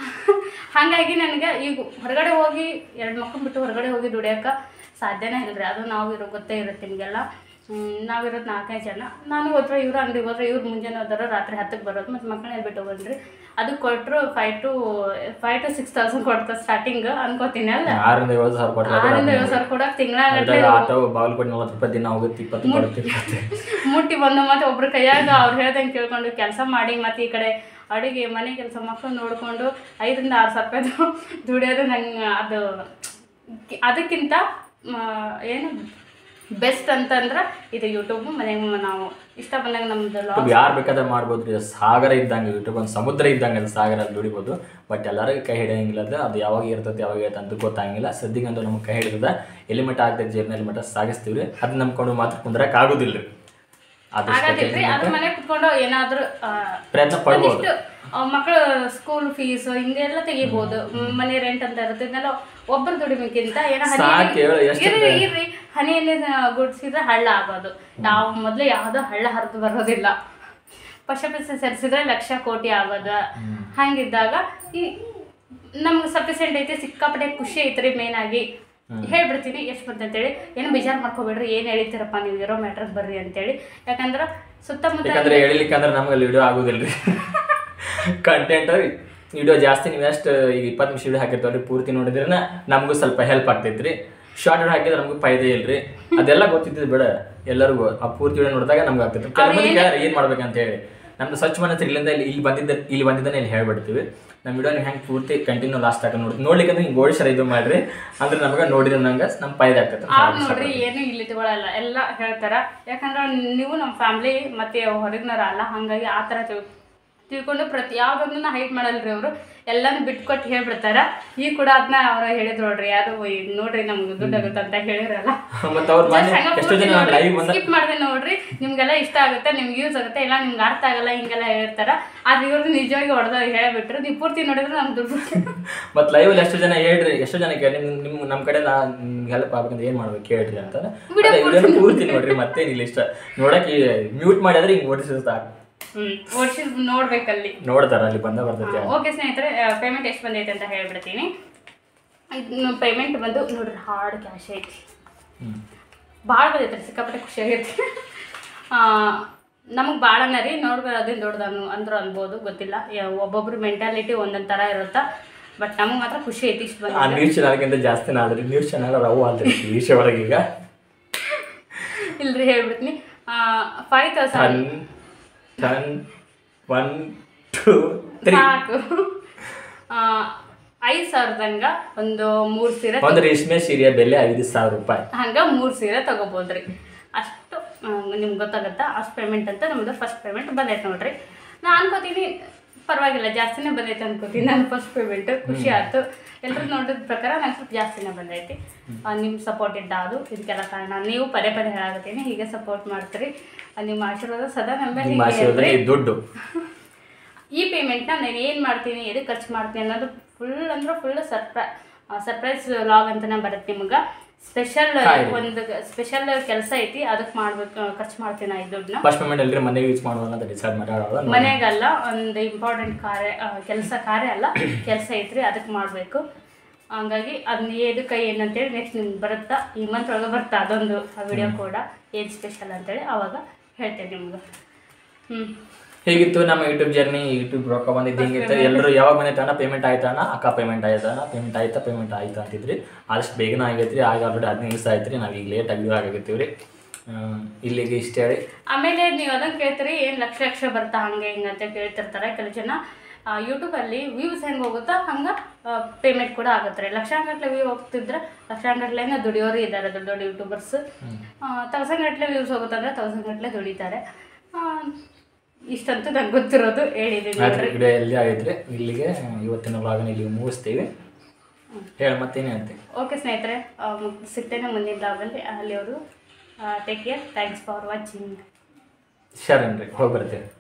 B: ಹಾಗಾಗಿ ನನಗೆ ಈಗ ಹೊರಗಡೆ ಹೋಗಿ ಎರಡು ಮಕ್ಕಳು ಬಿಟ್ಟು ಹೊರಗಡೆ ಹೋಗಿ ದುಡಿಯೋಕೆ ಸಾಧ್ಯನೇ ಇಲ್ಲರಿ ಅದು ನಾವು ಇರೋ ಗೊತ್ತೇ ಇರುತ್ತೆ ನಿಮಗೆಲ್ಲ ನಾವಿರೋದು ನಾಲ್ಕೈದು ಜನ ನಾನು ಹೋದ್ರೆ ಇವ್ರು ಅಂಗಡಿಗೆ ಹೋದ್ರೆ ಇವ್ರು ಮುಂಜಾನೆ ಹೋದ್ರೆ ರಾತ್ರಿ ಹತ್ತಕ್ಕೆ ಬರೋದು ಮತ್ತು ಮಕ್ಕಳನ್ನ ಬಿಟ್ಟು ಹೋಗನ್ರಿ ಅದು ಕೊಟ್ಟರು five to five to six thousand ಕೊಡ್ತಾರೆ ಸ್ಟಾರ್ಟಿಂಗ್ ಅನ್ಕೋತೀನಿ ಅಲ್ಲ
A: ಆರರಿಂದ ಏಳು ಸಾವಿರ ಕೊಟ್ಟರೆ
B: ಆರಿಂದ ಏಳು ಸಾವಿರ ಕೊಡಕ್ಕೆ ತಿಂಗಳಾಗಟ್ಟಲೆ
A: ಅದ್ರಾಗ ಆಟೋ ಬಾಗಲಕೋಟೆ ನಲ್ವತ್ತು ರೂಪಾಯಿ ದಿನ ಹೋಗುತ್ತೆ ಇಪ್ಪತ್ತು ಕೊಡುತ್ತೆ
B: ಮುಟ್ಟಿ ಬಂದು ಮತ್ತೆ ಒಬ್ರ ಕೈಯಾಗ ಅವ್ರು ಹೇಳ್ದಂಗೆ ಕೇಳ್ಕೊಂಡು ಕೆಲಸ ಮಾಡಿ ಮತ್ತೆ ಈ ಕಡೆ ಅಡುಗೆ ಮನೆ ಕೆಲಸ ಮಕ್ಕಳು ನೋಡಿಕೊಂಡು ಐದರಿಂದ ಆರು ಸಾವಿರ ರೂಪಾಯಿದು ದುಡಿಯೋದು ನಂಗೆ ಅದು ಕಿ- ಅದಕ್ಕಿಂತ ಮ, ಏನು ಬೆಸ್ಟ್ ಅಂತಂದ್ರೆ ಇದು ಯೂಟ್ಯೂಬ್ ಮನೆಗೆ ನಾವು ಇಷ್ಟ ಬಂದಾಗ ನಮ್ದು ಲಾಗ್
A: ಯಾರು ಬೇಕಾದ್ರೆ ಮಾಡ್ಬೋದು ರೀ ಸಾಗರ ಇದ್ದಂಗೆ ಯೂಟ್ಯೂಬ್ ಒಂದು ಸಮುದ್ರ ಇದ್ದಂಗೆ ಅದು ಸಾಗರ ಅಲ್ಲಿ ದುಡಿಬೋದು ಬಟ್ ಎಲ್ಲರಿಗೂ ಕೈ ಹಿಡಿಯಂಗಿಲ್ಲ ಅದು ಅದು ಯಾವಾಗ ಇರ್ತೈತೆ ಯಾವಾಗ ಇರುತ್ತೆ ಅಂತ ಗೊತ್ತಾಗಿಲ್ಲ ಸದ್ಯಗಂತೂ ನಮ್ಗೆ ಕೈ ಹಿಡಿದ ಎಲ್ಲಿ ಮಟ್ಟ ಆಗ್ತೈತೆ ಜೀವನ ಎಲ್ಲಿ ಮಟ್ಟ ಸಾಗಿಸ್ತೀವಿ ರೀ ಅದು ನಂಬ್ಕೊಂಡು ಮಾತ್ರ ಕುಂದ್ರಕ್ಕೆ ಆಗೋದಿಲ್ಲ ರೀ ಆದಷ್ಟು
B: ಆಗದಿಲ್ರಿ ಅದ್ರ ಮನೆ ಕುತ್ಕೊಂಡು ಏನಾದ್ರೂ ಆ,
A: ಪ್ರಯತ್ನ ಪಡ್ಬೋದು
B: ಒಂದಿಷ್ಟು ಮಕ್ಕಳ ಸ್ಕೂಲ್ ಫೀಸ್ ಹಿಂಗೆಲ್ಲ ತೆಗಿಬಹುದು ಮನೆ ರೆಂಟ್ ಅಂತ ಇರುತ್ತೆ ಇದನ್ನೆಲ್ಲ ಒಬ್ಬರು ದುಡಿಬೇಕಿಂತ ಏನೋ
A: ಸಾಕ್ ಹೇಳು, ಎಷ್ಟು
B: ಇರ್ರಿ ಇರ್ರಿ ಹನಿಯಲ್ಲಿ ಗುಡ್ಸಿದ್ರೆ ಹಳ್ಳ ಆಗೋದು ಯಾವ ಮೊದಲು ಯಾವುದೋ ಹಳ್ಳ ಹರಿದು ಬರೋದಿಲ್ಲ ಪಶ ಪಿಸ ಸರಿಸಿದ್ರೆ ಲಕ್ಷ ಕೋಟಿ ಆಗೋದು ಹಂಗಿದ್ದಾಗ ಈ ನಮ್ಗೆ ಸಫಿಸೆಂಟ್ ಐತಿ ಸಿಕ್ಕಾಪಟ್ಟೆ ಖುಷಿ ಐತ್ರಿ ಮೇನ್ ಆಗಿ ಹೇಳ್ಬಿಡ್ತೀನಿ ಎಷ್ಟು ಬಂತ ಅಂತೇಳಿ ಏನು ಬೇಜಾರು ಮಾಡ್ಕೋಬೇಡ್ರಿ ಏನು ಹೇಳಿತೀರಪ್ಪ ನೀವು ಇರೋ ಮ್ಯಾಟ್ರಿಗೆ ಬರ್ರಿ ಅಂತೇಳಿ ಯಾಕಂದ್ರೆ ಸುತ್ತಮುತ್ತ
A: ಯಾಕಂದ್ರೆ ಹೇಳಿಲಿಕ್ಕೆ ಅಂದ್ರೆ ನಮ್ಗೆ ಅಲ್ಲಿ ವಿಡಿಯೋ ಆಗೋದಿಲ್ರಿ ಕಂಟೆಂಟ್ ವಿಡಿಯೋ ಜಾಸ್ತಿ ನೀವು ಎಷ್ಟು ಈಗ ಇಪ್ಪತ್ತು ನಿಮಿಷ ವಿಡಿಯೋ ಹಾಕಿರ್ತಾವ್ರಿ ಪೂರ್ತಿ ನೋಡಿದ್ರೆ ನಮಗೂ ಸ್ವಲ್ಪ ಹೆಲ್ಪ್ ಆಗ್ತೈತ್ರಿ ಶಾರ್ಟ್ ವಿಡಿಯೋ ಹಾಕಿದ್ರೆ ನಮಗೂ ಫಾಯ್ದೆ ಇಲ್ರಿ ಅದೆಲ್ಲ ಗೊತ್ತಿದ್ದು ಬೇಡ ಎಲ್ಲರಿಗೂ ಆ ಪೂರ್ತಿ ವಿಡಿಯೋ ನೋಡಿದಾಗ ನಮ್ಗೆ ಆಗ್ತೈತೆ ಕೆಲವೊಂದಿಗೆ ಏನು ಮಾಡ್ಬೇಕಂತ ಹೇಳಿ ನಮ್ದು ಸ್ವಚ್ಛ ಮನಸ್ಸು ಇಲ್ಲಿಂದ ಇಲ್ಲಿ ಇಲ್ಲಿ ಬಂದಿದ್ದ ಇಲ್ಲಿ ಬಂದಿದ್ದಾನೆ ಇಲ್ಲಿ ಹೇಳ್ಬಿಡ್ತೀವಿ ನಮ್ಮ ವಿಡಿಯೋ ನೀವು ಹೆಂಗೆ ಪೂರ್ತಿ ಕಂಟಿನ್ಯೂ ಲಾಸ್ಟ್ ಆಗ ನೋಡಿ ನೋಡ್ಲಿಕ್ಕೆ ಅಂದ್ರೆ ಹಿಂಗೆ ಓಡಿಸರ ಇದು ಮಾಡ್ರಿ ಅಂದ್ರೆ ನಮ್ಗೆ ನೋಡಿದ್ರೆ ನಂಗೆ ನಮ್ಮ ಫಾಯ್ದೆ ಆಗ್ತೈತೆ
B: ಆಗ ನೋಡ್ರಿ ಏನು ಇಲ್ಲಿ ತಗೊಳಲ್ಲ ಎಲ್ಲ ಹೇಳ್ತಾರ ಯಾಕಂದ್ರೆ ನೀವು ನಮ್ಮ ಫ್ಯಾಮ್ಲಿ ಮತ್ತೆ ಹೊರಗಿನವ್ರ ಅಲ್ಲ ಹಂಗಾಗಿ ಆ ಥರ ತಿಳ್ ತಿಳ್ಕೊಂಡು ಪ್ರತಿ ಯಾವ್ದೊಂದನ್ನ ಹೈಟ್ ಮಾಡಲ್ರಿ ಅವರು ಎಲ್ಲಾನು ಬಿಟ್ಕೊಟ್ಟು ಹೇಳ್ಬಿಡ್ತಾರ ಈಗ ಕೂಡ ಅದನ್ನ ಅವ್ರ ಹೇಳಿದ್ರು ನೋಡ್ರಿ ಯಾರು ಈ ನೋಡ್ರಿ ನಮ್ಗೆ ದುಡ್ಡು ಆಗುತ್ತೆ ಅಂತ ಹೇಳಿರಲ್ಲ
A: ಮತ್ತೆ ಅವ್ರ ಮನೆ ಎಷ್ಟೋ ಜನ ಲೈವ್ ಬಂದ
B: ಸ್ಕಿಪ್ ಮಾಡಿದೆ ನೋಡ್ರಿ ನಿಮ್ಗೆಲ್ಲ ಇಷ್ಟ ಆಗುತ್ತೆ ನಿಮ್ಗೆ ಯೂಸ್ ಆಗುತ್ತೆ ಇಲ್ಲ ನಿಮ್ಗೆ ಅರ್ಥ ಆಗಲ್ಲ ಹಿಂಗೆಲ್ಲ ಹೇಳ್ತಾರ ಆದ್ರೆ ಇವ್ರು ನಿಜವಾಗಿ ಹೊಡೆದ ಹೇಳ್ಬಿಟ್ರು ನೀವು ಪೂರ್ತಿ ನೋಡಿದ್ರೆ ನಮ್ಗೆ ದುಡ್ಡು
A: ಮತ್ತೆ ಲೈವಲ್ಲಿ ಎಷ್ಟು ಜನ ಹೇಳ್ರಿ ಎಷ್ಟು ಜನ ಕೇಳಿ ನಿಮ್ ನಿಮ್ ನಮ್ಮ ಕಡೆ ನಾ ಹೆಲ್ಪ್ ಆಗ್ಬೇಕಂತ ಏನ್ ಮಾಡ್ಬೇಕು ಹೇಳ್ರಿ ಅಂತ ಅದೇ ವಿಡಿಯೋ ಪೂರ್ತಿ ನೋಡ್ರಿ ಮತ್ತೇನಿಲ್ಲ ಇಷ್ಟ ನೋಡಕ್ ಮ್ಯೂಟ್ ಮಾಡಿದ್ರೆ ಹಿಂಗ್ ಓಡಿಸಿದ್ರೆ ಸಾಕು
B: ಹ್ಮ್ ಓಡಿಸಿ ನೋಡ್ಬೇಕಲ್ಲಿ
A: ನೋಡ್ತಾರ ಅಲ್ಲಿ ಬಂದ ಬರ್ತೈತಿ
B: ಓಕೆ ಸ್ನೇಹಿತರೆ ಪೇಮೆಂಟ್ ಎಷ್ಟು ಬಂದೈತೆ ಅಂತ ಹೇಳ್ಬಿಡ್ತೀನಿ ಇದು ಪೇಮೆಂಟ್ ಬಂದು ನೋಡ್ರಿ ಹಾರ್ಡ್ ಕ್ಯಾಶ್ ಐತಿ
A: ಹ್ಮ್.
B: ಭಾಳ ಬಂದೈತೆ ಸಿಕ್ಕಾಪಟ್ಟೆ ಖುಷಿ ಆಗೈತಿ ನಮಗೆ ಭಾಳನ ರೀ ನೋಡ್ಬೋದು ಅದೇನು ದೊಡ್ಡದನ್ನು ಅಂದ್ರು ಅನ್ಬೋದು ಗೊತ್ತಿಲ್ಲ ಯಾ- ಒಬ್ಬೊಬ್ರು ಮೆಂಟಾಲಿಟಿ ಒಂದೊಂದು ಥರ ಇರುತ್ತಾ ಬಟ್ ನಮಗೆ ಮಾತ್ರ ಖುಷಿ ಐತಿ ಇಷ್ಟು
A: ಆ
B: ಬಂದ
A: ನ್ಯೂಸ್ ಚಾನಲ್ಗಿಂತ ಜಾಸ್ತಿ ಆದ್ರಿ ನ್ಯೂಸ್ ಚಾನಲ್ ಅವು ಆದ್ರಿ ಈ ವಿಷಯ ಒಳಗೆ ಈಗ
B: ಇಲ್ರಿ ಹೇಳ್ಬಿಡ್ತೀನಿ ಫೈವ್ ತೌಸಂಡ್
A: ಟನ್ ಟನ್ ಒನ್ ಟೂ ತ್ರೀ
B: ಸಾಕು ಐದು ಸಾವಿರದಂಗ ಒಂದು ಮೂರು ಸೀರೆ
A: ಒಂದು ರೇಷ್ಮೆ ಸೀರೆಯ ಬೆಲೆ ಐದು ಸಾವಿರ ರೂಪಾಯಿ
B: ಹಂಗೆ ಮೂರು ಸೀರೆ ತೊಗೋಬೋದ್ರಿ ಅಷ್ಟು ನಿಮ್ಗೆ ಗೊತ್ತಾಗತ್ತಾ ಅಷ್ಟು ಪೇಮೆಂಟ್ ಅಂತ ನಮ್ಮದು ಫಸ್ಟ್ ಪೇಮೆಂಟ್ ಬಂದೈತೆ ನೋಡ್ರಿ ನಾ ಅನ್ಕೋತೀನಿ ಪರವಾಗಿಲ್ಲ ಜಾಸ್ತಿನೇ ಬಂದೈತೆ ಅನ್ಕೋತೀನಿ ನಾನು ಫಸ್ಟ್ ಪೇಮೆಂಟ್ ಖುಷಿ ಆಯ್ತು ಎಲ್ಲರೂ ನೋಡಿದ ಪ್ರಕಾರ ನಂಗೆ ಸ್ವಲ್ಪ ಜಾಸ್ತಿನೇ ಬಂದೈತಿ ನಿಮ್ಮ ಸಪೋರ್ಟ್ ಇದ್ದ ಅದು ಇದಕ್ಕೆಲ್ಲ ಕಾರಣ ನೀವು ಪದೇ ಪದೇ ಹೇಳಾಕತ್ತೀನಿ ಹೀಗೆ ಸಪೋರ್ಟ್ ಮಾಡ್ತೀರಿ ಆ, ನಿಮ್ಮ ಆಶೀರ್ವಾದ ಸದಾ ನಮ್ಮ ಮೇಲೆ
A: ನಿಮ್ಮ
B: ಹೀಗೆ ಇರ್ಲಿ.
A: ಆಶೀರ್ವಾದ ಈ ದುಡ್ಡು
B: ಈ ಪೇಮೆಂಟ್ನ ನಾನು ಏನು ಮಾಡ್ತೀನಿ ಎದಕ್ಕೆ ಖರ್ಚು ಮಾಡ್ತೀನಿ ಅನ್ನೋದು ಫುಲ್ ಅಂದ್ರೆ ಫುಲ್ ಸರ್ಪ್ರೈ ಸರ್ಪ್ರೈಸ್ ಲಾಗ್ ಅಂತಲೇ ಬರುತ್ತೆ ನಿಮ್ಗೆ ಸ್ಪೆಷಲ್
A: ಕಾಯ್ರಿ.
B: ಒಂದು ಸ್ಪೆಷಲ್ ಕೆಲಸ ಐತಿ ಅದಕ್ಕೆ ಮಾಡ್ಬೇಕು ಖರ್ಚು ಮಾಡ್ತೀನಿ ನಾ ಈ ದುಡ್ಡನ್ನ
A: ಫಸ್ಟ್ ಪೇಮೆಂಟ್ ಎಲ್ರಿ ಮನೆಗೆ ಯೂಸ್ ಮಾಡುವ ಅಂತ ಡಿಸೈಡ್ ಮಾಡ್ಯಾಳ
B: ಮನೆಗಲ್ಲ ಒಂದು ಇಂಪಾರ್ಟೆಂಟ್ ಕಾರ್ಯ ಕೆಲಸ ಕಾರ್ಯ ಅಲ್ಲ ಕೆಲಸ ಐತ್ರಿ ಅದಕ್ಕೆ ಮಾಡಬೇಕು ಹಂಗಾಗಿ ಅದನ್ನ ಎದಕ್ಕೆ ಏನಂತೇಳಿ ನೆಕ್ಸ್ಟ್ ನಿಮ್ಗೆ ಬರುತ್ತಾ ಈ ಮಂತ್ ಒಳಗೆ ಬರುತ್ತಾ ಅದೊಂದು ವಿಡಿಯೋ ಕೂಡ ಏನು ಸ್ಪೆಷಲ್ ಅಂತೇಳಿ ಅವಾಗ ಹೇಳ್ತೇನೆ ನಿಮ್ಗೆ ಹ್ಞೂ
A: ಹೇಗಿತ್ತು ನಮ್ಮ ಯೂಟ್ಯೂಬ್ ಜರ್ನಿ ಯೂಟ್ಯೂಬ್ ರೊಕ್ಕ ಬಂದಿದ್ದು ಹಿಂಗಿತ್ತು ಎಲ್ಲರೂ ಯಾವಾಗ ಮನೆ ತನ ಪೇಮೆಂಟ್ ಆಯ್ತಾನ ಅಕ್ಕ ಪೇಮೆಂಟ್ ಆಯ್ತಾನ ಪೇಮೆಂಟ್ ಆಯ್ತಾ ಪೇಮೆಂಟ್ ಆಯ್ತಾ ಅಂತಿದ್ರಿ ಆದಷ್ಟು ಬೇಗನೆ ಆಗೈತ್ರಿ ಆಗ ಆಲ್ರೆಡಿ ಹದಿನೈದು ದಿವಸ ಆಯ್ತು ರೀ ನಾವು ಈಗ ಲೇಟ್ ಆಗಿ ಆಗೈತೀವಿ ರೀ ಇಲ್ಲಿಗೆ ಇಷ್ಟ ಹೇಳಿ
B: ಆಮೇಲೆ ನೀವು ಅದನ್ನ ಕೇಳ್ತೀರಿ ಏನು ಲಕ್ಷ ಲಕ್ಷ ಬರ್ತಾ ಹಂಗೆ ಹಿಂಗೆ ಅಂತ ಕೇಳ್ತಿರ್ತಾರೆ ಕೆಲವು ಜನ ಯೂಟ್ಯೂಬಲ್ಲಿ ವ್ಯೂಸ್ ಹೆಂಗೆ ಹೋಗುತ್ತೋ ಹಂಗೆ ಪೇಮೆಂಟ್ ಕೂಡ ಆಗುತ್ತೆ ರೀ ಲಕ್ಷಾಂಗಟ್ಲೆ ವ್ಯೂ ಹೋಗ್ತಿದ್ರೆ ಲಕ್ಷಾಂಗಟ್ಲೆನ ದುಡಿಯೋರು ಇದ್ದಾರೆ ದೊಡ್ಡ ದೊಡ್ಡ ಯೂಟ್ಯೂಬರ್ಸ್ ತೌಸಂಡ್ ಗಟ್ಟಲೆ ವ್ಯೂಸ್ ಹೋಗುತ್ತಂದ್ರೆ ತೌಸಂಡ್ ಗಟ್ಟಲೆ ದುಡಿತಾರೆ ಆ, ಇಷ್ಟಂತೂ ನಂಗೆ ಗೊತ್ತಿರೋದು ಹೇಳಿದ್ದೀನಿ
A: ಆಯ್ತು
B: ನೋಡ್ರಿ
A: ವಿಡಿಯೋ ಎಲ್ಲಿ ಆಗೈತ್ರಿ ಇಲ್ಲಿಗೆ ಇವತ್ತಿನ ವ್ಲಾಗನ್ನ ಇಲ್ಲಿ ಮುಗಿಸ್ತೀವಿ ಹೇಳಿ ಮತ್ತೇನು ಹೇಳ್ತೀವಿ
B: ಓಕೆ ಸ್ನೇಹಿತರೆ ಆ, ಮುಗ್- ಸಿಗ್ತೇನೆ ಮುಂದಿನ ಬ್ಲಾಗಲ್ಲಿ ಅಲ್ಲಿಯವರು take care thanks for watching
A: ಶರಣ್ರಿ ಹೋಗಿ ಬರ್ತೀವಿ